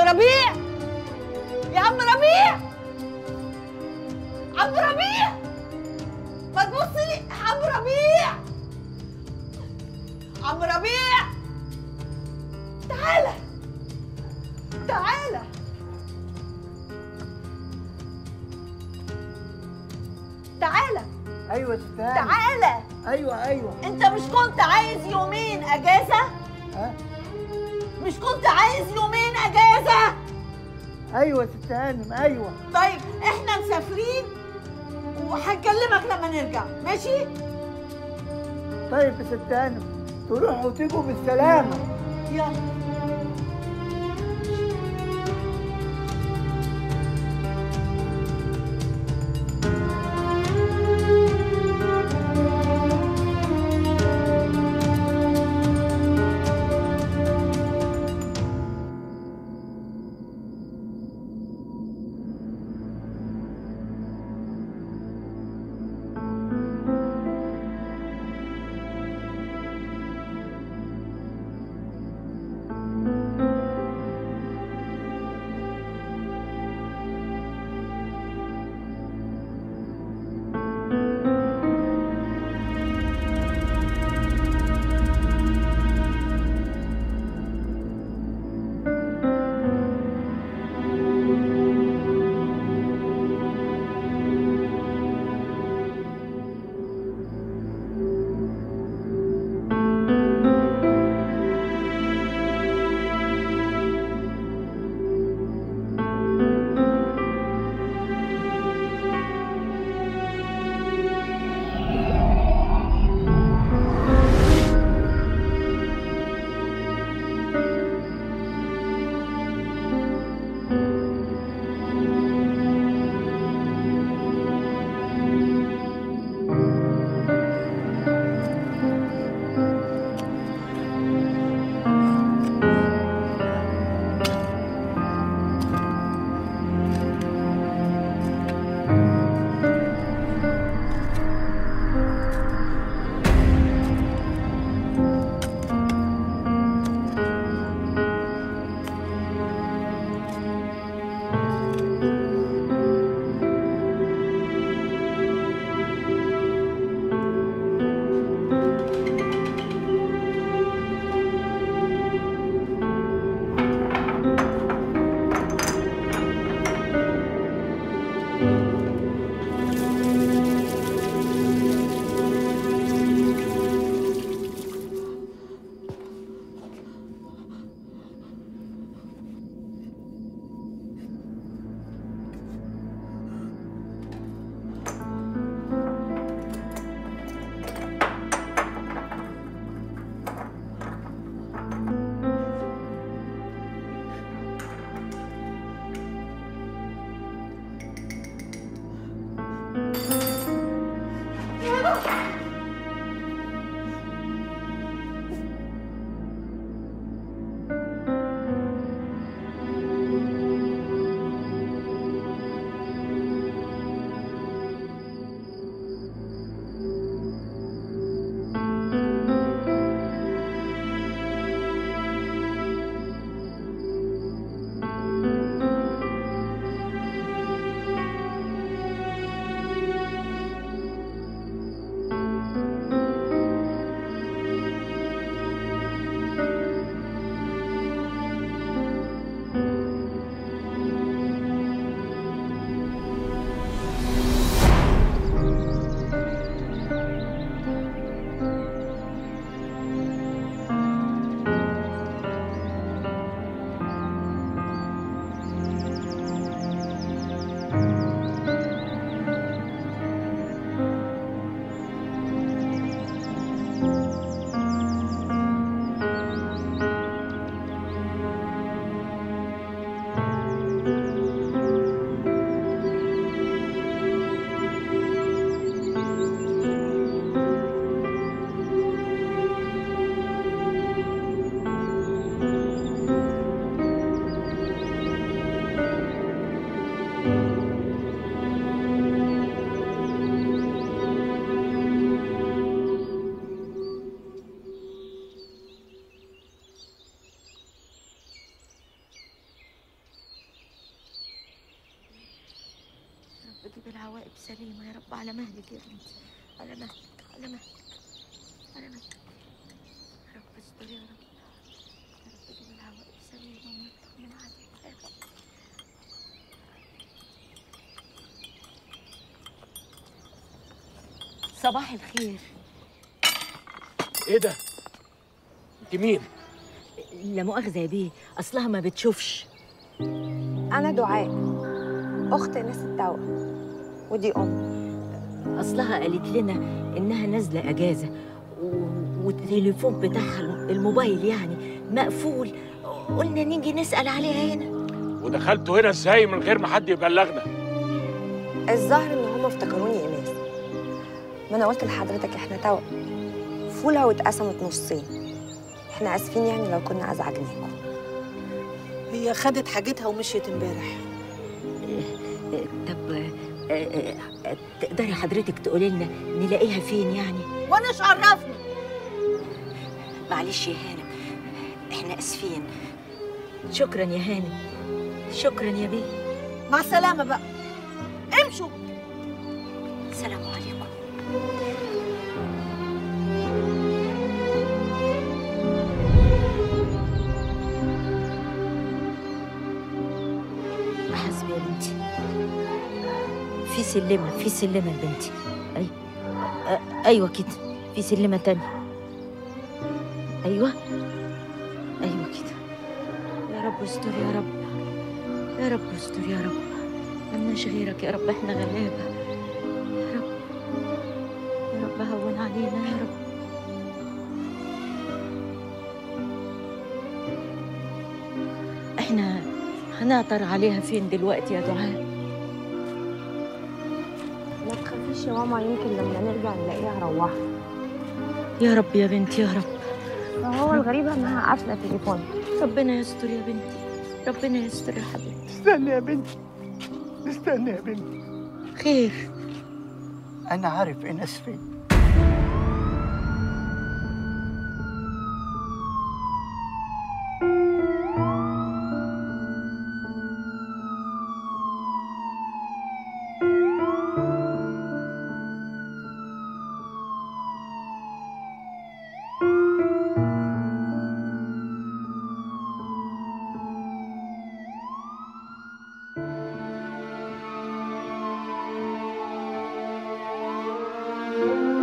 ربيع يا عم ربيع عم ربيع ما تبص لي عم ربيع عم ربيع تعالى تعالى تعالى ايوه يا ست هانم. تعالى ايوه ايوه انت مش كنت عايز يومين اجازه ها مش كنت عايز يومين اجازه ايوه يا ست هانم ايوه طيب احنا مسافرين وهكلمك لما نرجع ماشي طيب يا ست هانم تروحوا وتيجوا بالسلامه يلا سليمة يا رب على مهلك يا بنتي على مهلك على مهلك على مهلك يا رب استر يا رب يا رب جيب الهواء سليمة ونطمن عليك يا رب صباح الخير ايه ده؟ انت مين؟ لا مؤاخذة يا بيه أصلها ما بتشوفش انا دعاء اخت ناس التوأم ودي ام أصلها قالت لنا إنها نازلة أجازة و- والتليفون بتاعها الم- الموبايل يعني مقفول قلنا نيجي نسأل عليها هنا ودخلتوا هنا ازاي من غير ما حد يبلغنا؟ الظاهر ان هم افتكروني ايناس ما انا قلت لحضرتك احنا توأم فولة واتقسمت نصين احنا اسفين يعني لو كنا ازعجناكم هي خدت حاجتها ومشيت امبارح طب آه، آه، آه، تقدري حضرتك تقولي لنا نلاقيها فين يعني وانا ايش عرفني معلش يا هانم احنا اسفين شكرا يا هانم شكرا يا بيه مع السلامه بقى امشوا سلام عليكم حسبي يا بنتي في سلمة في سلمة يا بنتي أي... أ- أيوة كده في سلمة تانية أيوة أيوة كده يا رب استر يا رب يا رب استر يا رب ملناش غيرك يا رب احنا غلابة يا رب يا رب هون علينا يا رب احنا هنعطر عليها فين دلوقتي يا دعاء ما تخافيش يا ماما يمكن لما نرجع نلاقيها روحت يا رب يا بنتي يا رب فهو الغريب انها قافله تليفونها ربنا يستر يا بنتي ربنا يستر يا حبيبتي استنى يا بنتي استنى يا بنتي خير انا عارف ايناس فين يا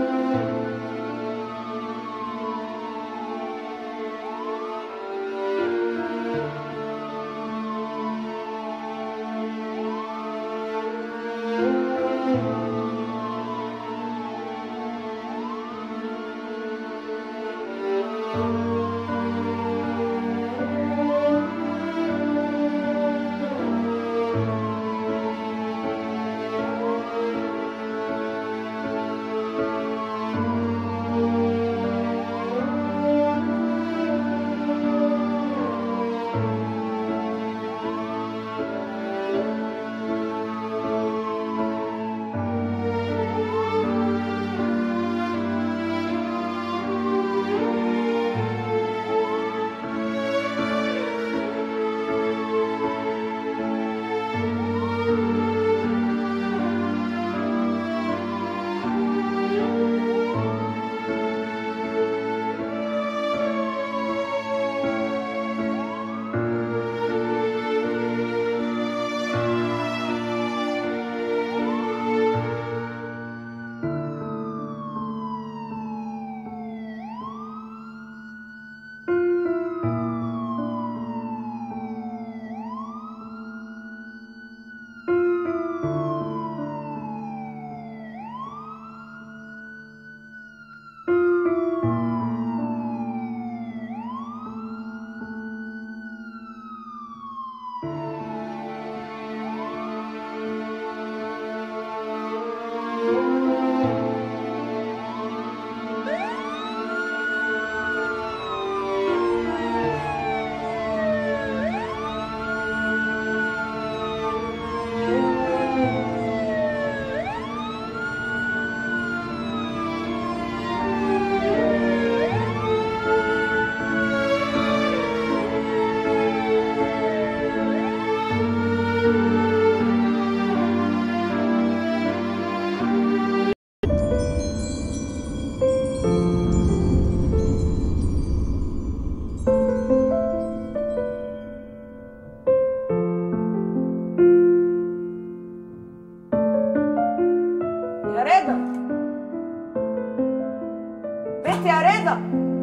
خالص يا رضا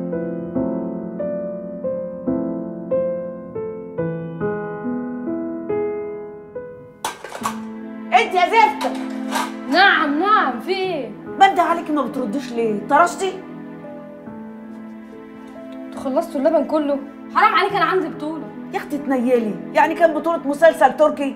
انت يا زفته نعم نعم في ايه؟ بنت عليكي ما بترديش ليه طرشتي انتوا خلصتوا اللبن كله حرام عليك انا عندي بطوله يا اختي تنيلي يعني كان بطوله مسلسل تركي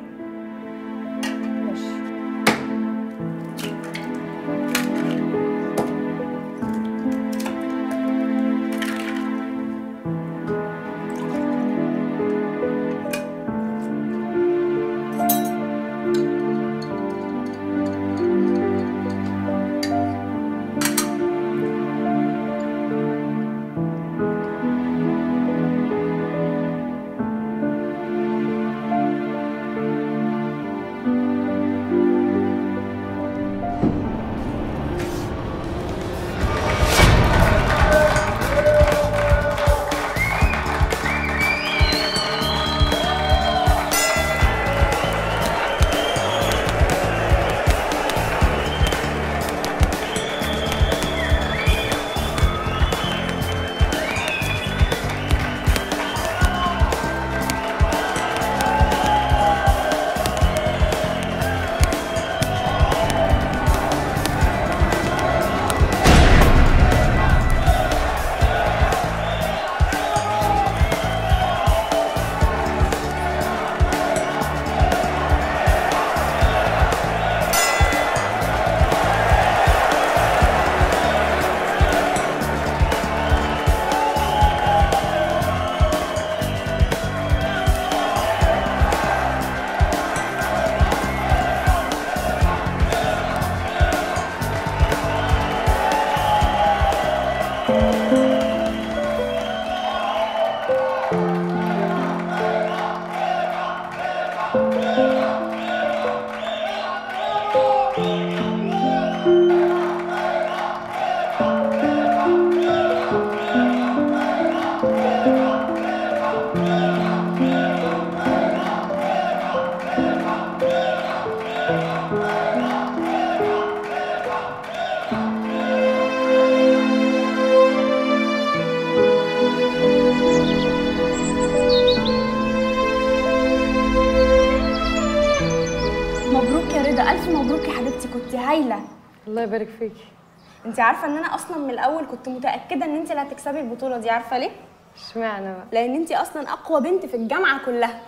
مبروك يا رضا الف مبروك يا حبيبتي كنت هايله الله يبارك فيكي انت عارفه ان انا اصلا من الاول كنت متاكده ان انت اللي هتكسبي البطوله دي عارفه ليه اشمعنى بقى لان انت اصلا اقوى بنت في الجامعه كلها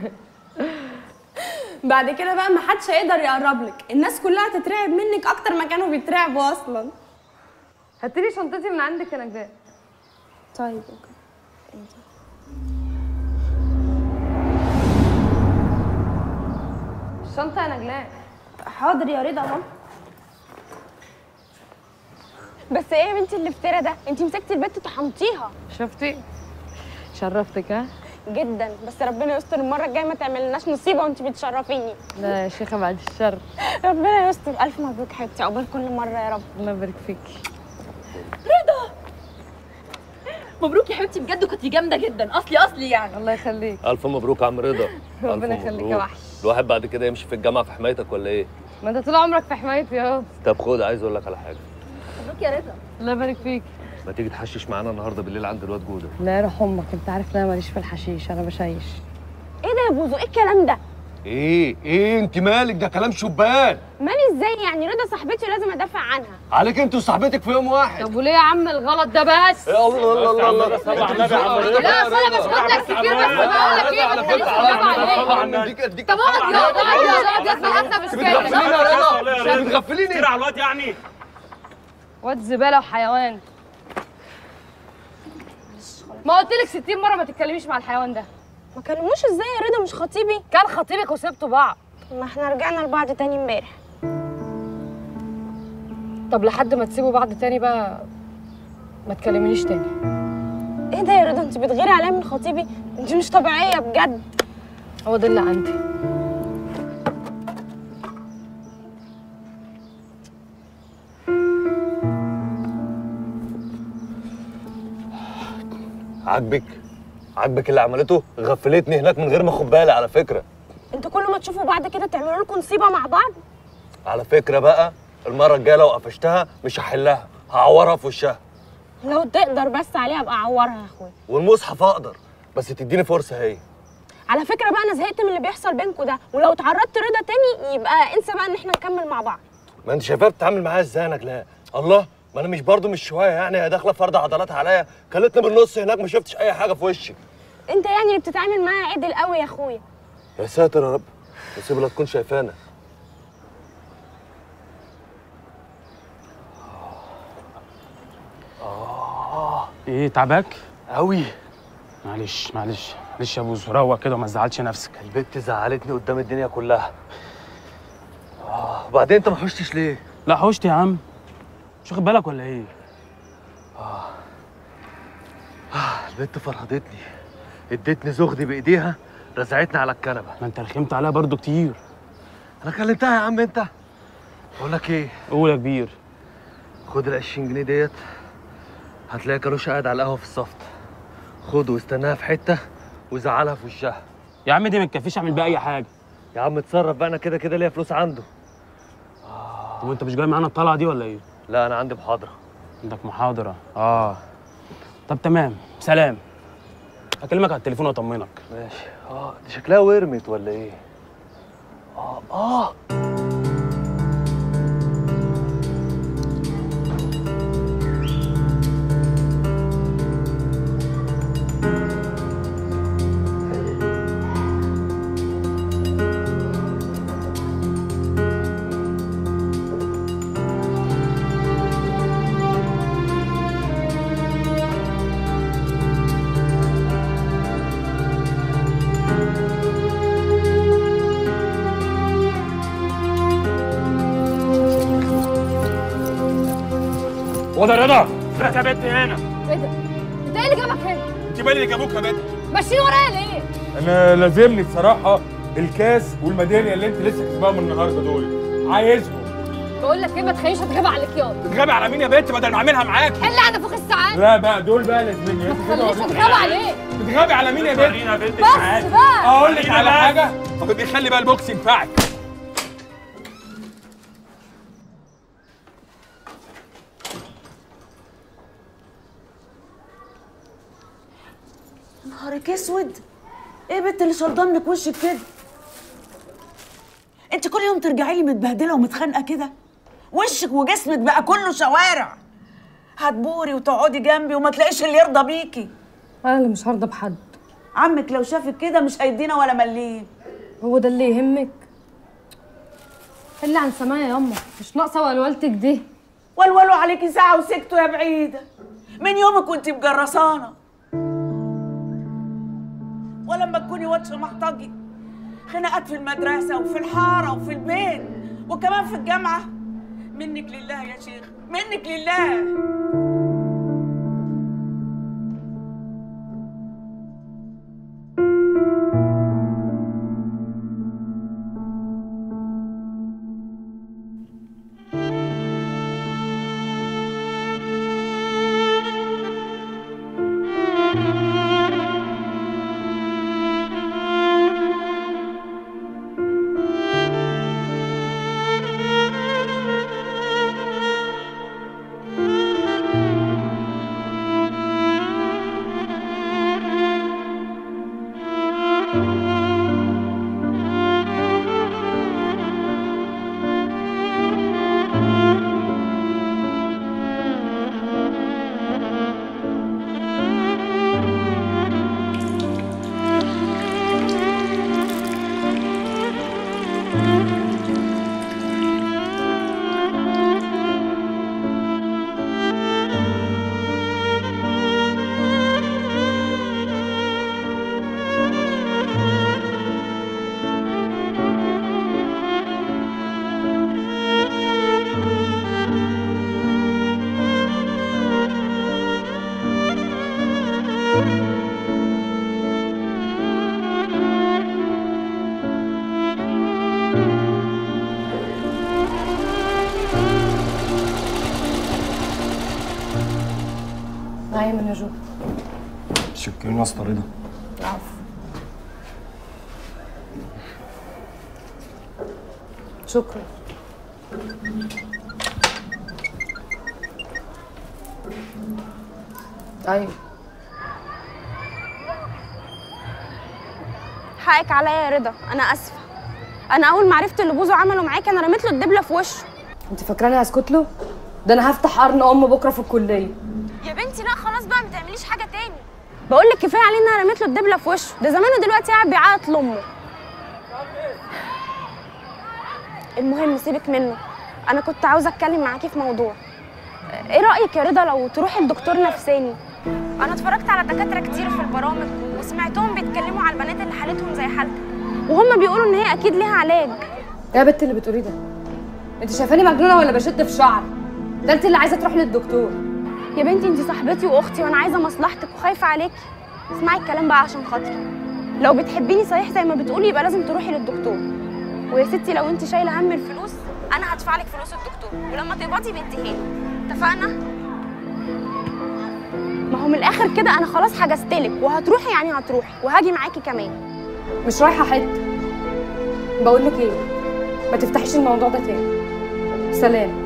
بعد كده بقى ما حدش هيقدر يقرب لك الناس كلها تترعب منك اكتر ما كانوا بيترعبوا اصلا هاتي لي شنطتي من عندك يا نجلاء طيب اوكي الشنطه يا نجلاء حاضر يا رضا اهو بس ايه يا بنتي الافتراء ده انت مسكتي البت طحنتيها شفتي شرفتك ها جدا بس ربنا يستر المره الجايه ما تعملناش مصيبه وانت بتشرفيني لا يا شيخه بعد الشر ربنا يستر الف مبروك حبيبتي عقبال كل مره يا رب الله يبارك فيكي رضا مبروك يا حبيبتي بجد كنتي جامده جدا اصلي اصلي يعني الله يخليك الف مبروك يا عم رضا ربنا ألف يخليك يا مبروك. وحش. الواحد بعد كده يمشي في الجامعه في حمايتك ولا ايه ما انت طول عمرك في حمايتي اهو طب خد عايز اقول لك على حاجه مبروك يا رضا الله يبارك فيك ما تيجي تحشش معانا النهارده بالليل عند الواد جوده لا يروح امك انت عارف ان انا ماليش في الحشيش انا بشيش ايه ده يا بوزو ايه الكلام ده ايه ايه انت مالك ده كلام شبان مالي ازاي يعني رضا صاحبتي ولازم ادافع عنها عليك انت وصاحبتك في يوم واحد طب وليه يا عم الغلط ده بس يا الله الله الله الله صل على النبي يا عم رضا. لا، أصل أنا مش هقول لك كتير، بس بقول لك إيه، على ما فكره تخليش على النبي النبي عليك. اديك اديك طب اقعد يا اقعد يا اقعد اسمع حتى مش بتغفليني يا رضا بتغفليني كتير على الواد يعني واد زباله وحيوان ما قلت لك 60 مره ما تتكلميش مع الحيوان ده ما كلموش ازاي يا رضا مش خطيبي كان خطيبك وسبتوا بعض ما احنا رجعنا لبعض تاني امبارح طب لحد ما تسيبوا بعض تاني بقى ما تكلمنيش تاني ايه ده يا رضا انت بتغيري عليا من خطيبي انت مش طبيعيه بجد هو ده اللي عندي عاجبك عاجبك اللي عملته غفلتني هناك من غير ما اخد بالي على فكره انتوا كل ما تشوفوا بعض كده تعملوا لكم نصيبه مع بعض على فكره بقى المره الجايه لو قفشتها مش هحلها هعورها في وشها لو تقدر بس عليها ابقى اعورها يا اخويا والمصحف اقدر بس تديني فرصه هي على فكره بقى انا زهقت من اللي بيحصل بينكوا ده ولو اتعرضت رضا تاني يبقى انسى بقى ان احنا نكمل مع بعض ما انت شايفاها بتتعامل معايا ازاي انا لا الله ما انا مش برضو مش شويه يعني هي داخله فرض عضلات عليا كلتني بالنص هناك ما شفتش اي حاجه في وشي انت يعني اللي بتتعامل معاها عدل قوي يا اخويا يا ساتر يا رب نسيب لا تكون شايفانا ايه تعباك؟ قوي معلش معلش معلش يا بوزو روق كده وما تزعلش نفسك البت زعلتني قدام الدنيا كلها آه وبعدين انت ما حوشتش ليه؟ لا حوشت يا عم مش واخد بالك ولا ايه؟ آه. آه البت فرهدتني ادتني زغدي بايديها رزعتني على الكنبه ما انت رخمت عليها برضو كتير انا كلمتها يا عم انت بقول لك ايه قول يا كبير خد ال 20 جنيه ديت هتلاقي كاروش قاعد على القهوه في الصفت خد واستناها في حته وزعلها في وشها يا عم دي ما تكفيش اعمل بيها اي حاجه يا عم اتصرف بقى انا كده كده ليا فلوس عنده طب وانت مش جاي معانا الطلعه دي ولا ايه؟ لا انا عندي محاضره عندك محاضره اه طب تمام سلام اكلمك على التليفون واطمنك ماشي اه دي شكلها ورمت ولا ايه اه اه وده رضا فات يا بنت هنا ايه ده؟ انت ايه اللي جابك هنا؟ انت مالي اللي جابوك يا بنت ماشيين ورايا ليه؟ انا لازمني بصراحه الكاس والميداليه اللي انت لسه كسباهم النهارده دول عايزهم بقول لك ايه ما تخلينيش اتغاب عليك ياض تتغابي على مين يا بنت بدل ما اعملها معاك حل على نفوخ الساعات لا بقى دول بقى لازمني انت كده خلينيش وريني. اتغاب عليك تتغابي على مين يا بنت بس بقى اقول لك على حاجه طب بيخلي بقى البوكس ينفعك نهارك اسود ايه بنت اللي شرضان وشك كده انت كل يوم ترجعي لي متبهدله ومتخانقه كده وشك وجسمك بقى كله شوارع هتبوري وتقعدي جنبي وما تلاقيش اللي يرضى بيكي انا اللي مش هرضى بحد عمك لو شافك كده مش هيدينا ولا مليم هو ده اللي يهمك حل عن سمايا ياما مش ناقصه ولولتك دي ولولوا عليكي ساعه وسكتوا يا بعيده من يومك وانت مجرسانه ولما تكوني واتشه محتاجي خناقات في المدرسه وفي الحاره وفي البيت وكمان في الجامعه منك لله يا شيخ منك لله معايا من يا جو شكرا يا اسطى رضا العفو شكرا ايوه حقك عليا يا رضا انا اسفه انا اول ما عرفت اللي بوزو عمله معاك انا رميت له الدبله في وشه انت فاكراني هسكت له ده انا هفتح قرن ام بكره في الكليه يا بنتي لا خلاص بقى ما تعمليش حاجه تاني بقول لك كفايه عليه ان انا رميت له الدبله في وشه ده زمانه دلوقتي قاعد بيعيط لامه المهم سيبك منه انا كنت عاوزه اتكلم معاكي في موضوع ايه رايك يا رضا لو تروحي لدكتور نفساني انا اتفرجت على دكاتره كتير في البرامج وسمعتهم بيتكلموا على البنات اللي حالتهم زي حالتك وهم بيقولوا ان هي اكيد ليها علاج يا بنت اللي بتقوليه ده انت شايفاني مجنونه ولا بشد في شعر ده انت اللي عايزه تروحي للدكتور يا بنتي انت صاحبتي واختي وانا عايزه مصلحتك وخايفه عليكي اسمعي الكلام بقى عشان خاطري لو بتحبيني صحيح زي ما بتقولي يبقى لازم تروحي للدكتور ويا ستي لو انت شايله هم الفلوس انا هدفع لك فلوس الدكتور ولما تقبضي باديها اتفقنا ما هو من الاخر كده انا خلاص حجزتلك وهتروحي يعني هتروحي وهاجي معاكي كمان مش رايحه حته بقول لك ايه ما تفتحيش الموضوع ده تاني سلام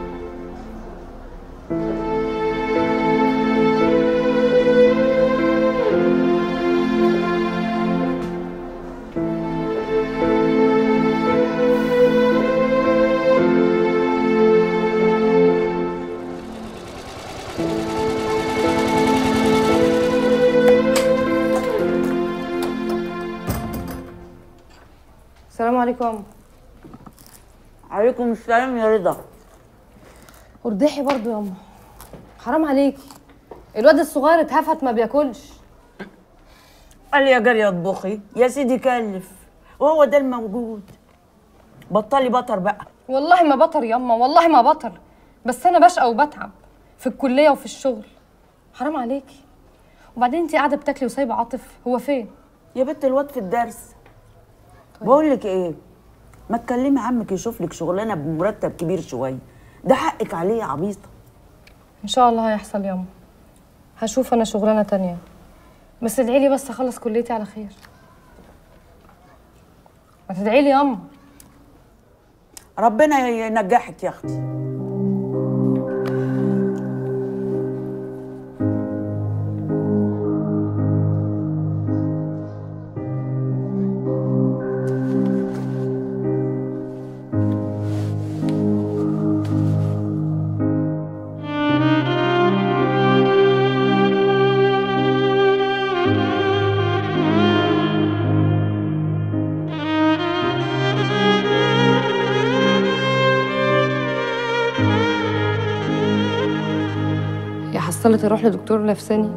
السلام عليكم يا أم. عليكم السلام يا رضا وردحي برضو يا أم حرام عليكي الواد الصغير اتهفت ما بياكلش قال يا جاري اطبخي يا سيدي كلف وهو ده الموجود بطلي بطر بقى والله ما بطر ياما والله ما بطر بس انا بشقى وبتعب في الكليه وفي الشغل حرام عليكي وبعدين انت قاعده بتاكلي وسايبه عاطف هو فين يا بنت الواد في الدرس بقول لك ايه ما تكلمي عمك يشوف لك شغلانه بمرتب كبير شويه ده حقك عليه يا عبيطه ان شاء الله هيحصل ياما هشوف انا شغلانه تانية بس ادعي لي بس اخلص كليتي على خير ما تدعي لي ياما ربنا ينجحك يا اختي يا حصلت اروح لدكتور نفساني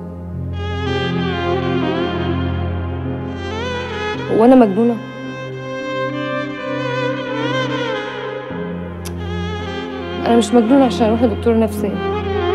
هو انا مجنونه انا مش مجنونه عشان اروح لدكتور نفساني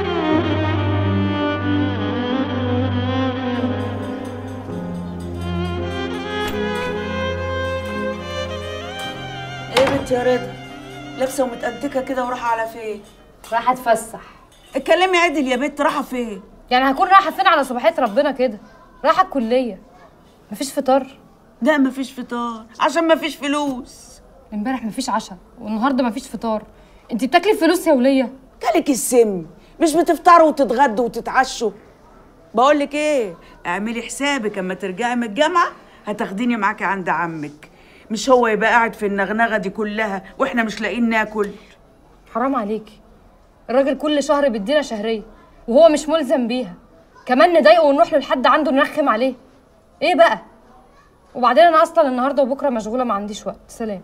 ايه يا بنت يا رضا لابسه ومتأنتكه كده ورايحه على فين رايحه اتفسح اتكلمي عدل يا بنت رايحه فين يعني هكون رايحه فين على صباحيه ربنا كده رايحه الكليه مفيش فطار لا مفيش فطار عشان مفيش فلوس امبارح مفيش عشاء والنهارده مفيش فطار انت بتاكلي فلوس يا وليه كلك السم مش بتفطروا وتتغدوا وتتعشوا بقول لك ايه اعملي حسابك اما ترجعي من الجامعه هتاخديني معاكي عند عمك مش هو يبقى قاعد في النغنغه دي كلها واحنا مش لاقيين ناكل حرام عليكي الراجل كل شهر بيدينا شهريه وهو مش ملزم بيها كمان نضايقه ونروح له لحد عنده نرخم عليه ايه بقى وبعدين انا اصلا النهارده وبكره مشغوله ما عنديش وقت سلام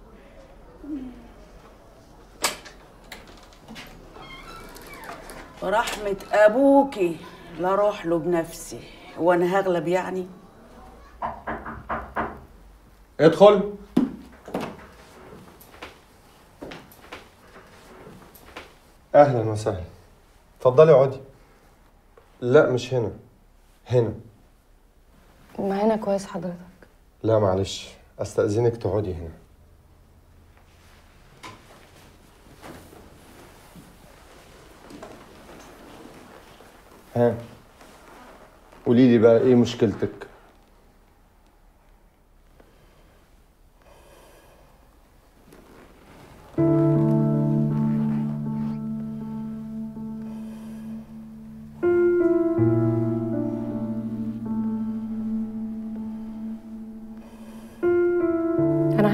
ورحمة أبوكي لا أروح له بنفسي وأنا هغلب يعني ادخل اهلا وسهلا اتفضلي اقعدي لا مش هنا هنا ما هنا كويس حضرتك لا معلش استأذنك تقعدي هنا ها قولي لي بقى ايه مشكلتك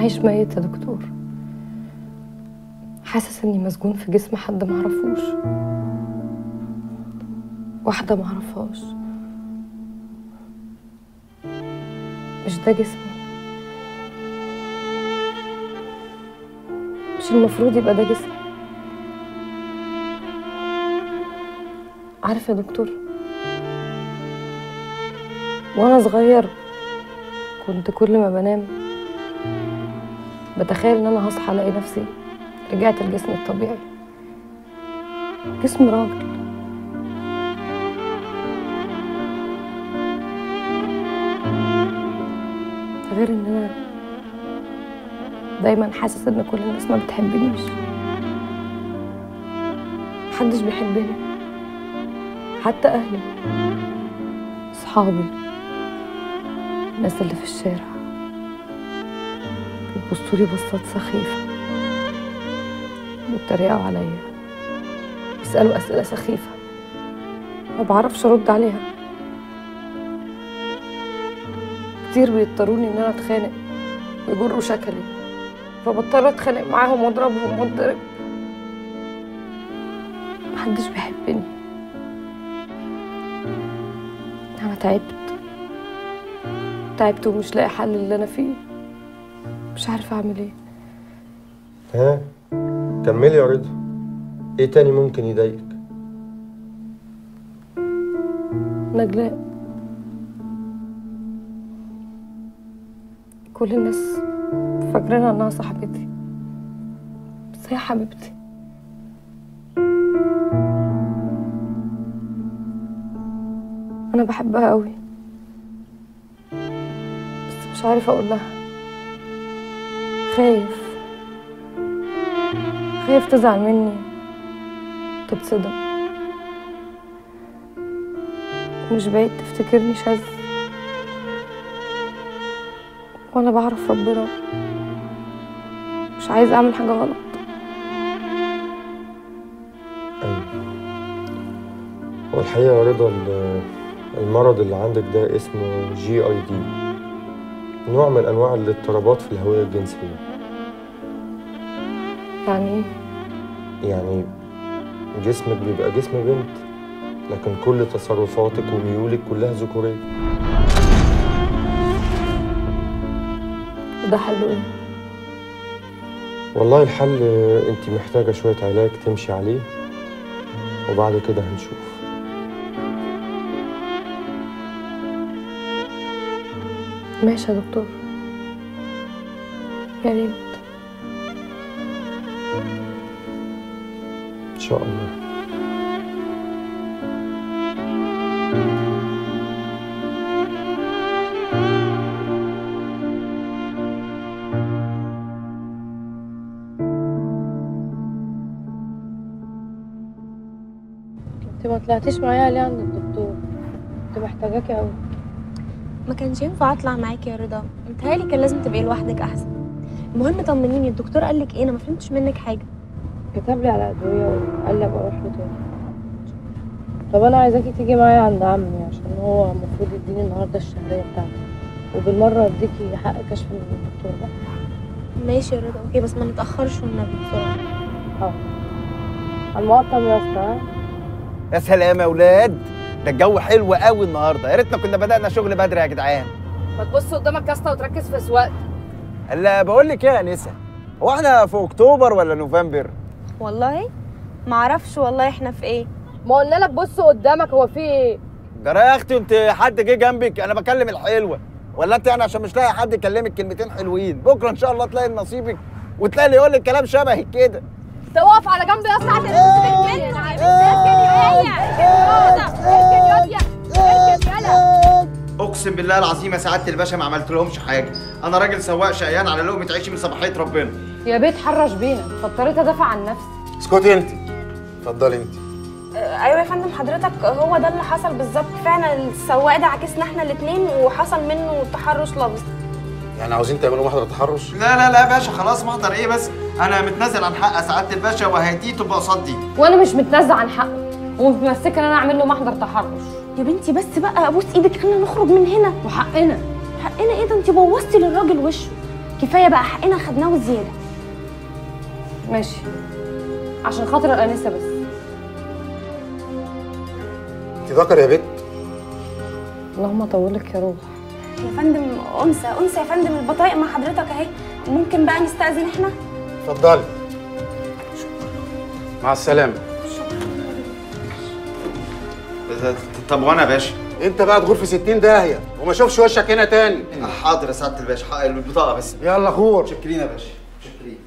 عايش ميت يا دكتور حاسس اني مسجون في جسم حد معرفوش واحدة معرفهاش مش ده جسمي مش المفروض يبقى ده جسمي عارف يا دكتور وانا صغير كنت كل ما بنام بتخيل ان انا هصحى الاقي نفسي رجعت لجسمي الطبيعي جسم راجل غير ان انا دايما حاسس ان كل الناس ما بتحبنيش محدش بيحبني حتى اهلي صحابي الناس اللي في الشارع بيبصولي بصات سخيفة بيتريقوا عليا بيسألوا أسئلة سخيفة ما بعرفش أرد عليها كتير بيضطروني إن أنا أتخانق ويجروا شكلي فبضطر أتخانق معاهم وأضربهم وأتضرب محدش بيحبني أنا تعبت تعبت ومش لاقي حل اللي أنا فيه مش عارفة أعمل إيه ها كملي يا رضا ايه تاني ممكن يضايقك نجلاء كل الناس فاكرينها انها صاحبتي بس هي حبيبتي انا بحبها قوي بس مش عارفه اقول لها خايف خايف تزعل مني تتصدم مش بعيد تفتكرني شاذ وانا بعرف ربنا مش عايز اعمل حاجه غلط هو الحقيقة يا رضا ال- المرض اللي عندك ده اسمه جي اي دي نوع من انواع الاضطرابات في الهوية الجنسية يعني ايه يعني جسمك بيبقى جسم بنت لكن كل تصرفاتك وميولك كلها ذكورية وده حله ايه والله الحل انت محتاجة شوية علاج تمشي عليه وبعد كده هنشوف ماشي يا دكتور يا ريت ان شاء الله انت ما طلعتيش معايا ليه عند الدكتور كنت محتاجاكي قوي ما كانش ينفع اطلع معاكي يا رضا متهيألي كان لازم تبقي لوحدك احسن المهم طمنيني الدكتور قال لك ايه انا ما فهمتش منك حاجه كتب لي على ادويه وقال لي ابقى اروح له تاني طب انا عايزاكي تيجي معايا عند عمي عشان هو المفروض يديني النهارده الشهريه بتاعتي وبالمره اديكي حق كشف من الدكتور بقى ماشي يا رضا اوكي بس ما نتاخرش والنبي بسرعه اه على المقطم يا اسطى ها؟ يا سلام يا ولاد ده الجو حلو قوي النهارده يا ريتنا كنا بدأنا شغل بدري يا جدعان ما تبص قدامك يا اسطى وتركز في سواقتك الا بقول لك ايه يا انسه هو احنا في اكتوبر ولا نوفمبر والله ما اعرفش والله احنا في ايه ما قلنا لك بص قدامك هو في ايه جرى يا اختي انت حد جه جنبك انا بكلم الحلوه ولا انت يعني عشان مش لاقي حد يكلمك كلمتين حلوين بكره ان شاء الله تلاقي نصيبك وتلاقي اللي يقول لك كلام شبهك كده تقف على جنب يا اسطى عشان تسكت اقسم بالله العظيم يا سعاده الباشا ما عملت لهمش حاجه انا راجل سواق شقيان على لقمه عيش من صباحيه ربنا يا بيت حرش بينا فاضطريت ادافع عن نفسي اسكتي انت اتفضلي انت ايوه يا فندم حضرتك هو ده اللي حصل بالظبط فعلا السواق ده عكسنا احنا الاثنين وحصل منه تحرش لفظ يعني عاوزين تعملوا محضر تحرش لا لا لا يا باشا خلاص محضر ايه بس انا متنازل عن حق سعاده الباشا وهدي تبقى قصاد دي وانا مش متنازله عن حقه ومتمسكه ان انا اعمل له محضر تحرش يا بنتي بس بقى ابوس ايدك خلينا نخرج من هنا وحقنا حقنا ايه ده انت بوظتي للراجل وشه كفايه بقى حقنا خدناه وزياده ماشي عشان خاطر الانسه بس انت ذكر يا بت اللهم طولك يا روح يا فندم انثى انثى يا فندم البطايق مع حضرتك اهي ممكن بقى نستأذن احنا اتفضلي مع السلامه طب وانا يا باشا انت بقى تغور في 60 داهيه وما اشوفش وشك هنا تاني حاضر يا سعاده الباشا حق البطاقه بس يلا غور متشكرين يا باشا متشكرين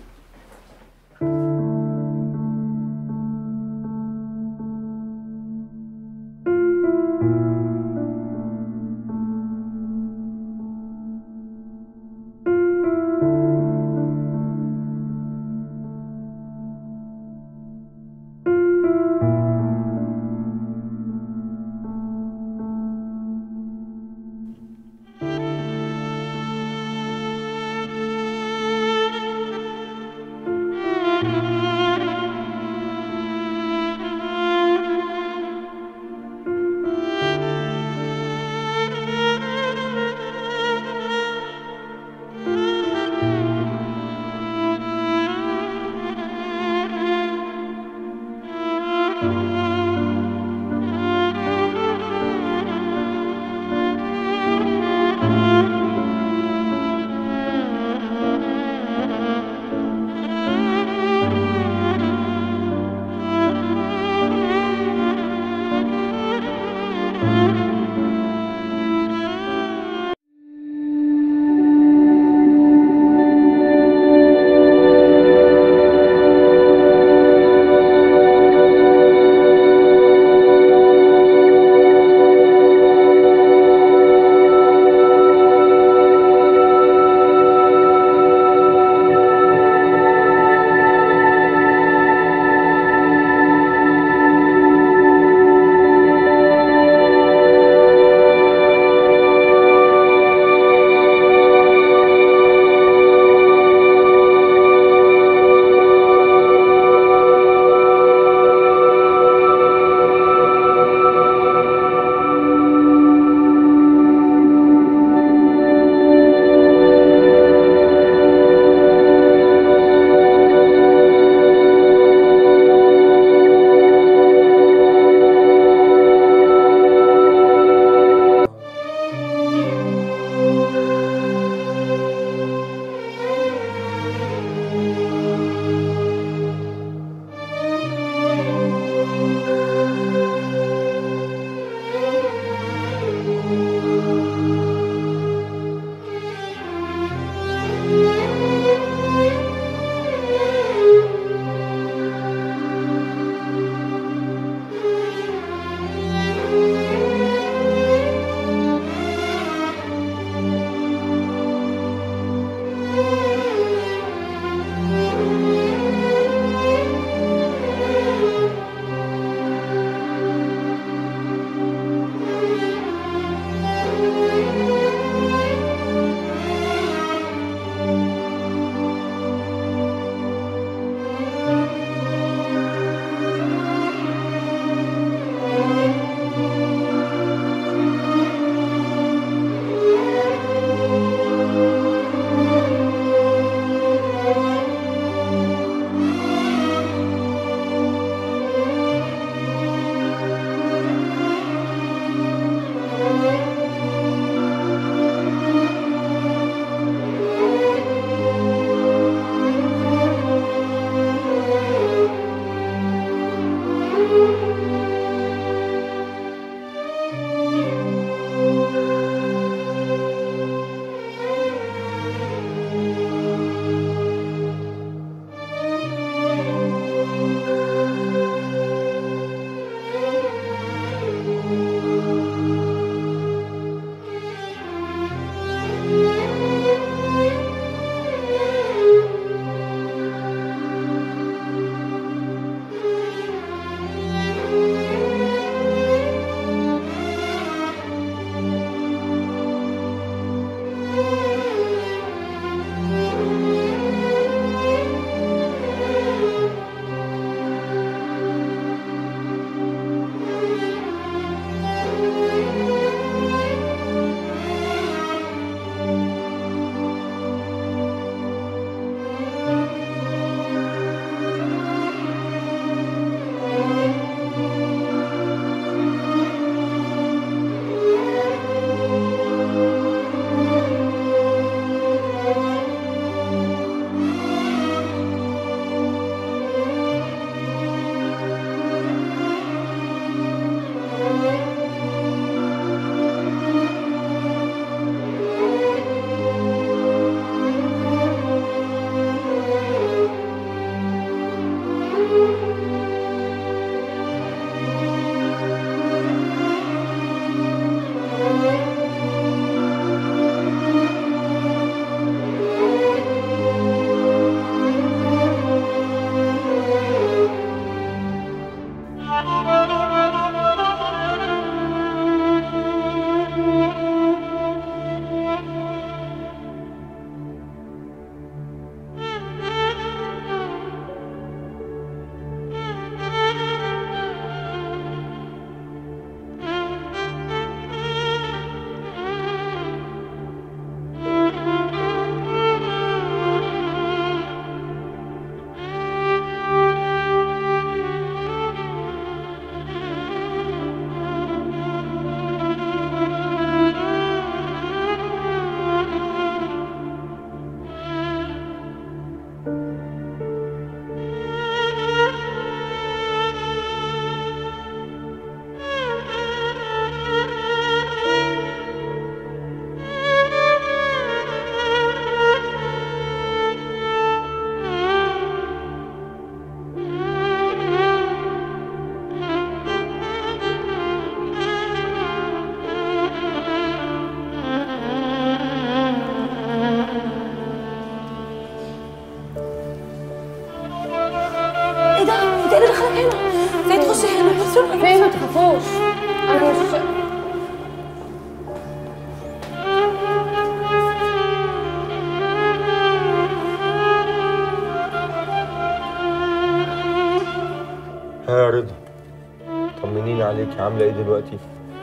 عامله ايه دلوقتي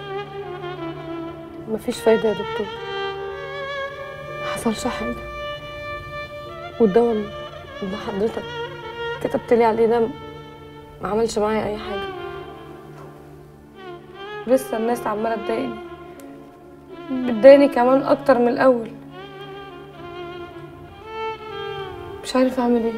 مفيش فايدة يا دكتور محصلش حاجة والدواء اللي حضرتك كتبت لي عليه ده ما عملش معايا أي حاجة لسه الناس عمالة تضايقني بتضايقني كمان أكتر من الأول مش عارفة أعمل إيه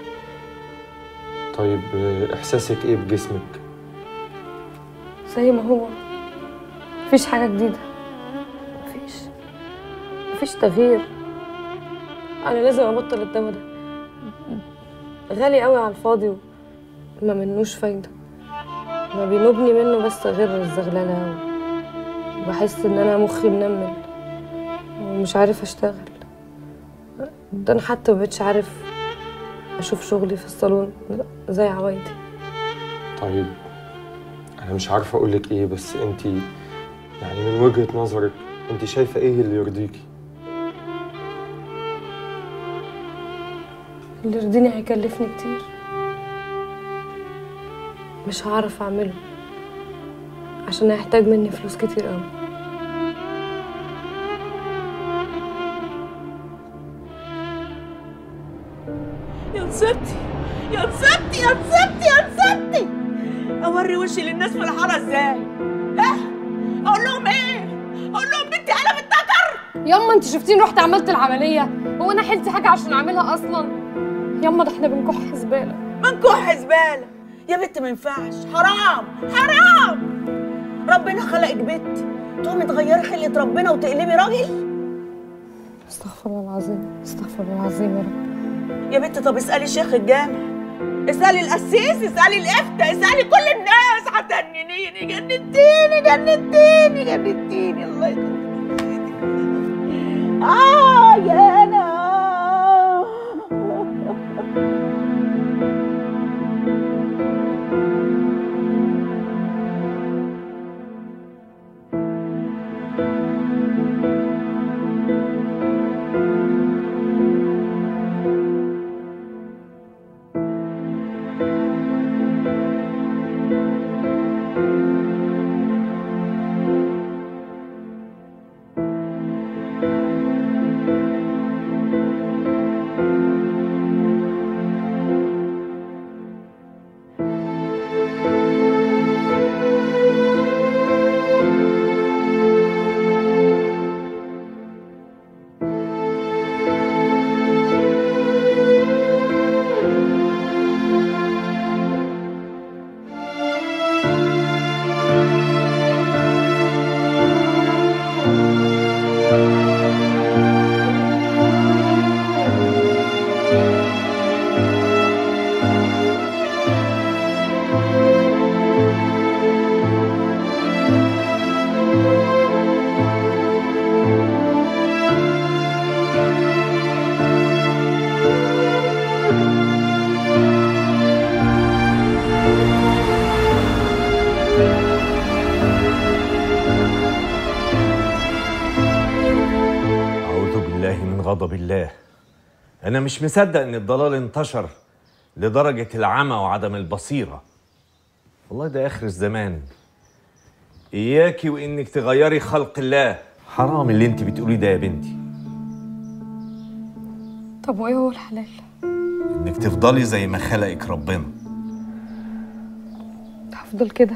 طيب آه، احساسك ايه بجسمك زي ما هو مفيش حاجة جديدة مفيش مفيش تغيير أنا لازم أبطل الدواء ده غالي قوي على الفاضي وما منوش فايدة ما بينوبني منه بس غير الزغللة وبحس إن أنا مخي منمل ومش عارف أشتغل ده أنا حتى مبقتش عارف أشوف شغلي في الصالون زي عوايدي طيب انا مش عارفه اقول لك ايه بس انت يعني من وجهه نظرك انت شايفه ايه اللي يرضيكي اللي يرضيني هيكلفني كتير مش هعرف اعمله عشان هيحتاج مني فلوس كتير قوي يا نصيبتي يا نصيبتي يا نصيبتي يا نصيبتي اوري وشي للناس في الحاره ازاي ها اقول لهم ايه اقول لهم بنتي قلبت تكر ياما انت شفتيني رحت عملت العمليه هو انا حلتي حاجه عشان اعملها اصلا ياما ده احنا بنكح زباله منكوح زباله يا بنت ما ينفعش حرام حرام ربنا خلقك بنت تقومي تغيري خلقه ربنا وتقلبي راجل استغفر الله العظيم استغفر الله العظيم يا رب يا بنت طب اسالي شيخ الجامع اسالي القسيس اسالي الافتاء اسالي كل الناس هتجننيني جننتيني جننتيني جننتيني الله يخليك اه يا انا أعوذ بالله من غضب الله أنا مش مصدق إن الضلال انتشر لدرجة العمى وعدم البصيرة والله ده آخر الزمان إياكي وإنك تغيري خلق الله حرام اللي انت بتقوليه ده يا بنتي طب وايه هو الحلال إنك تفضلي زي ما خلقك ربنا هفضل كده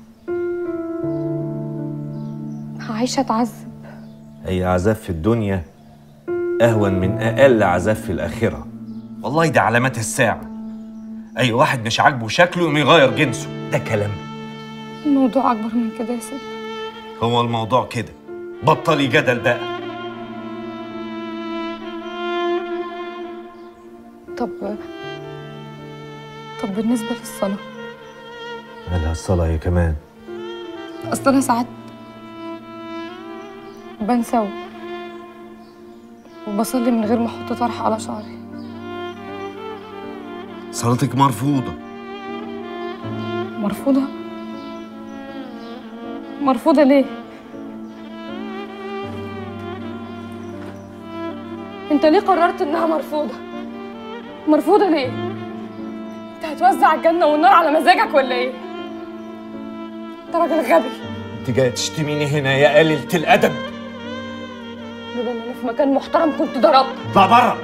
هعيش اتعذب أي عذاب في الدنيا أهون من أقل عذاب في الآخرة والله ده علامات الساعة أي واحد مش عاجبه شكله يقوم يغير جنسه ده كلام الموضوع اكبر من كده يا سيدي هو الموضوع كده بطلي جدل بقى طب طب بالنسبه للصلاه مالها الصلاة هي كمان اصل انا ساعات بنسى و- وبصلي من غير ما احط طرح على شعري صلاتك مرفوضة مرفوضه مرفوضه ليه انت ليه قررت انها مرفوضه مرفوضه ليه انت هتوزع الجنه والنار على مزاجك ولا ايه انت انت راجل غبي انت جايه تشتميني هنا يا قليله الادب لولا ان انا في مكان محترم كنت ضربت اطلع بره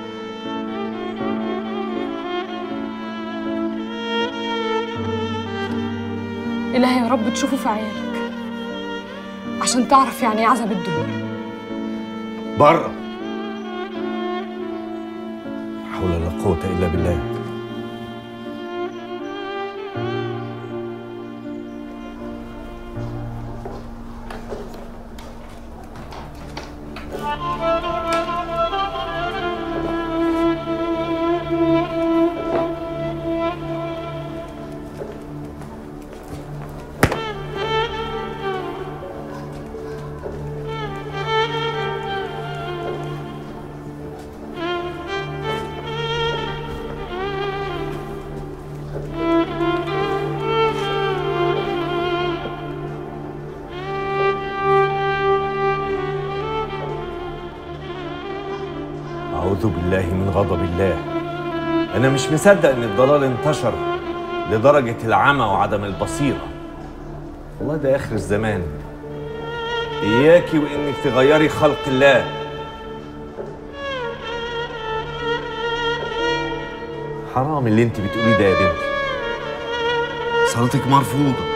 الهي يا رب تشوفه في عيالك عشان تعرف يعني ايه عذاب الدنيا بره لا حول ولا قوه الا بالله أعوذ بالله من غضب الله أنا مش مصدق إن الضلال انتشر لدرجة العمى وعدم البصيرة والله ده آخر الزمان إياكي وإنك تغيري خلق الله حرام اللي انت بتقوليه ده يا بنتي صلاتك مرفوضة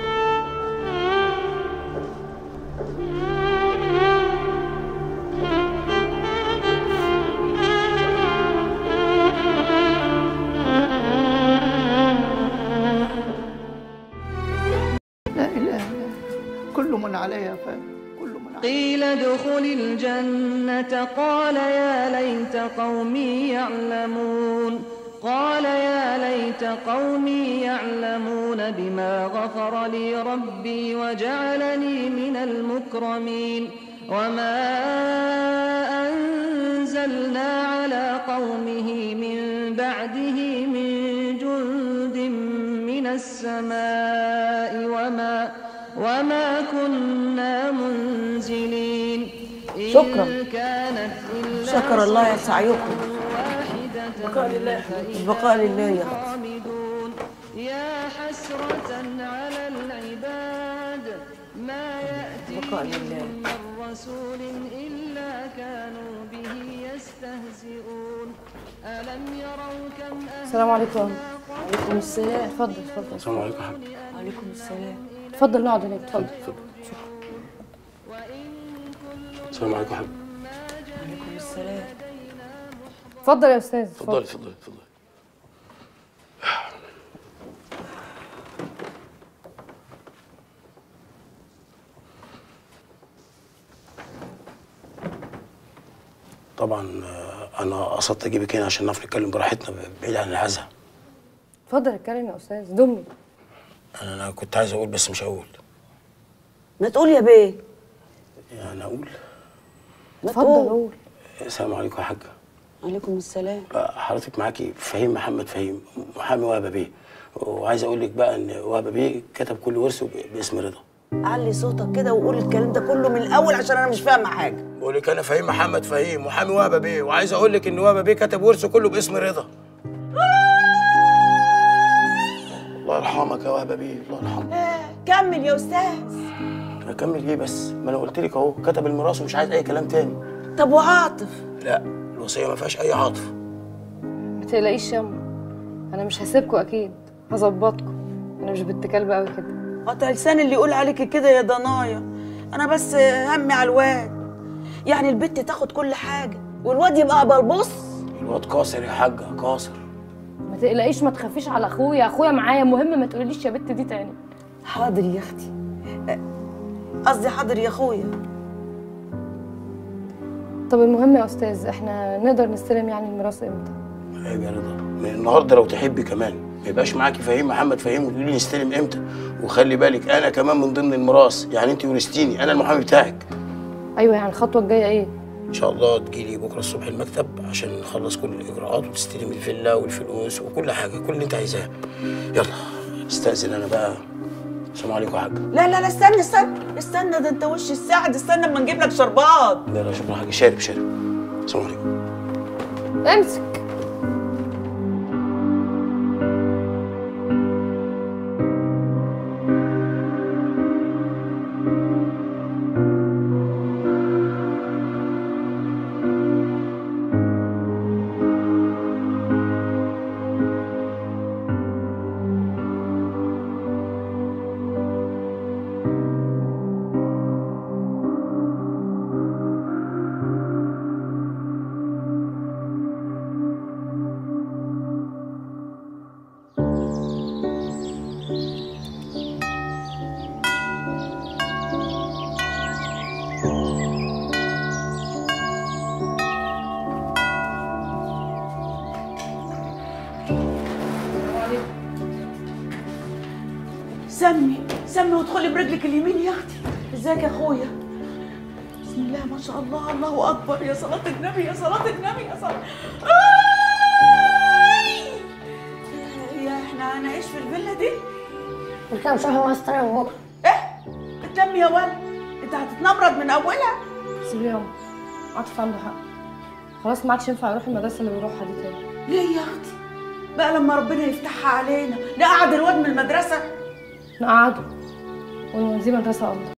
لا اله الا الله كل من عليها فان كل من قيل ادخل الجنة قال يا ليت قومي يعلمون قال يا ليت قومي يعلمون بما غفر لي ربي وجعلني من المكرمين وما أنزلنا على قومه من بعده من جند من السماء وما وما كنا منزلين إن شكراً. كانت إلا شكر الله يا صيحة سعيكم واحدة البقاء لله فإذا البقاء لله يا هم أختي خامدون يا حسرة على العباد ما البقاء يأتيهم لله. من رسول إلا كانوا به يستهزئون ألم يروا كم السلام عليكم وعليكم السلام اتفضل اتفضل السلام عليكم يا حاج وعليكم السلام اتفضل نقعد هناك اتفضل السلام عليكم يا حاج وعليكم السلام اتفضل يا استاذ اتفضلي اتفضلي اتفضلي طبعا آه، انا قصدت اجيبك هنا عشان نعرف نتكلم براحتنا بعيد عن العزا اتفضل اتكلم يا استاذ دمي انا أنا كنت عايز اقول بس مش هقول ما تقول يا بيه يعني اقول ما اتفضل تقول قول السلام عليكم يا حاجه وعليكم السلام آه، حضرتك معاكي فهيم محمد فهيم محامي وهبه بيه وعايز اقول لك بقى ان وهبه بيه كتب كل ورثه ب- باسم رضا علي صوتك كده وقول الكلام ده كله من الاول عشان انا مش فاهمه حاجه بقول لك انا فهيم محمد فهيم محامي وهبه بيه وعايز اقول لك ان وهبه بيه كتب ورثه كله باسم رضا الله يرحمك يا وهبه بيه الله يرحمك كمل يا استاذ اكمل ايه بس ما انا قلت لك اهو كتب الميراث ومش عايز اي كلام تاني طب وعاطف لا الوصيه ما فيهاش اي عاطف ما تقلقيش يا أما. انا مش هسيبكوا اكيد هظبطكم انا مش بنت كلب قوي كده قطع لسان اللي يقول عليكي كده يا ضنايا انا بس همي على الواد يعني البت تاخد كل حاجه والواد يبقى بلبص الواد قاصر يا حاجه قاصر ما تقلقيش ما تخافيش على اخويا اخويا معايا المهم ما تقوليش يا بت دي تاني حاضر يا اختي قصدي حاضر يا اخويا طب المهم يا استاذ احنا نقدر نستلم يعني الميراث امتى عيب يا رضا من النهارده لو تحبي كمان ما يبقاش معاكي فهيم محمد فهيم وتقولي لي نستلم امتى وخلي بالك انا كمان من ضمن الميراث يعني انت ورثتيني انا المحامي بتاعك ايوه يعني الخطوه الجايه ايه ان شاء الله تجيلي بكره الصبح المكتب عشان نخلص كل الاجراءات وتستلم الفيلا والفلوس وكل حاجه كل اللي انت عايزاه يلا استاذن انا بقى السلام عليكم يا حاج لا لا لا استنى استنى استنى ده انت وش السعد استنى اما نجيب لك شربات لا لا شكرا حاجه شارب شارب السلام عليكم امسك سمي سمي وادخلي برجلك اليمين يا اختي ازيك يا اخويا بسم الله ما شاء الله الله اكبر يا صلاه النبي يا صلاه النبي يا صلاه آي! يا احنا هنعيش في الفيلا دي الكام شهر ماستر بكره ايه اتلم يا ولد انت هتتنمرض من اولها سيبيه يابا عاطف عنده حق خلاص ما عادش ينفع يروح المدرسه اللي بيروحها دي تاني ليه يا اختي بقى لما ربنا يفتحها علينا نقعد الواد من المدرسه نقعده ونوديه مدرسه افضل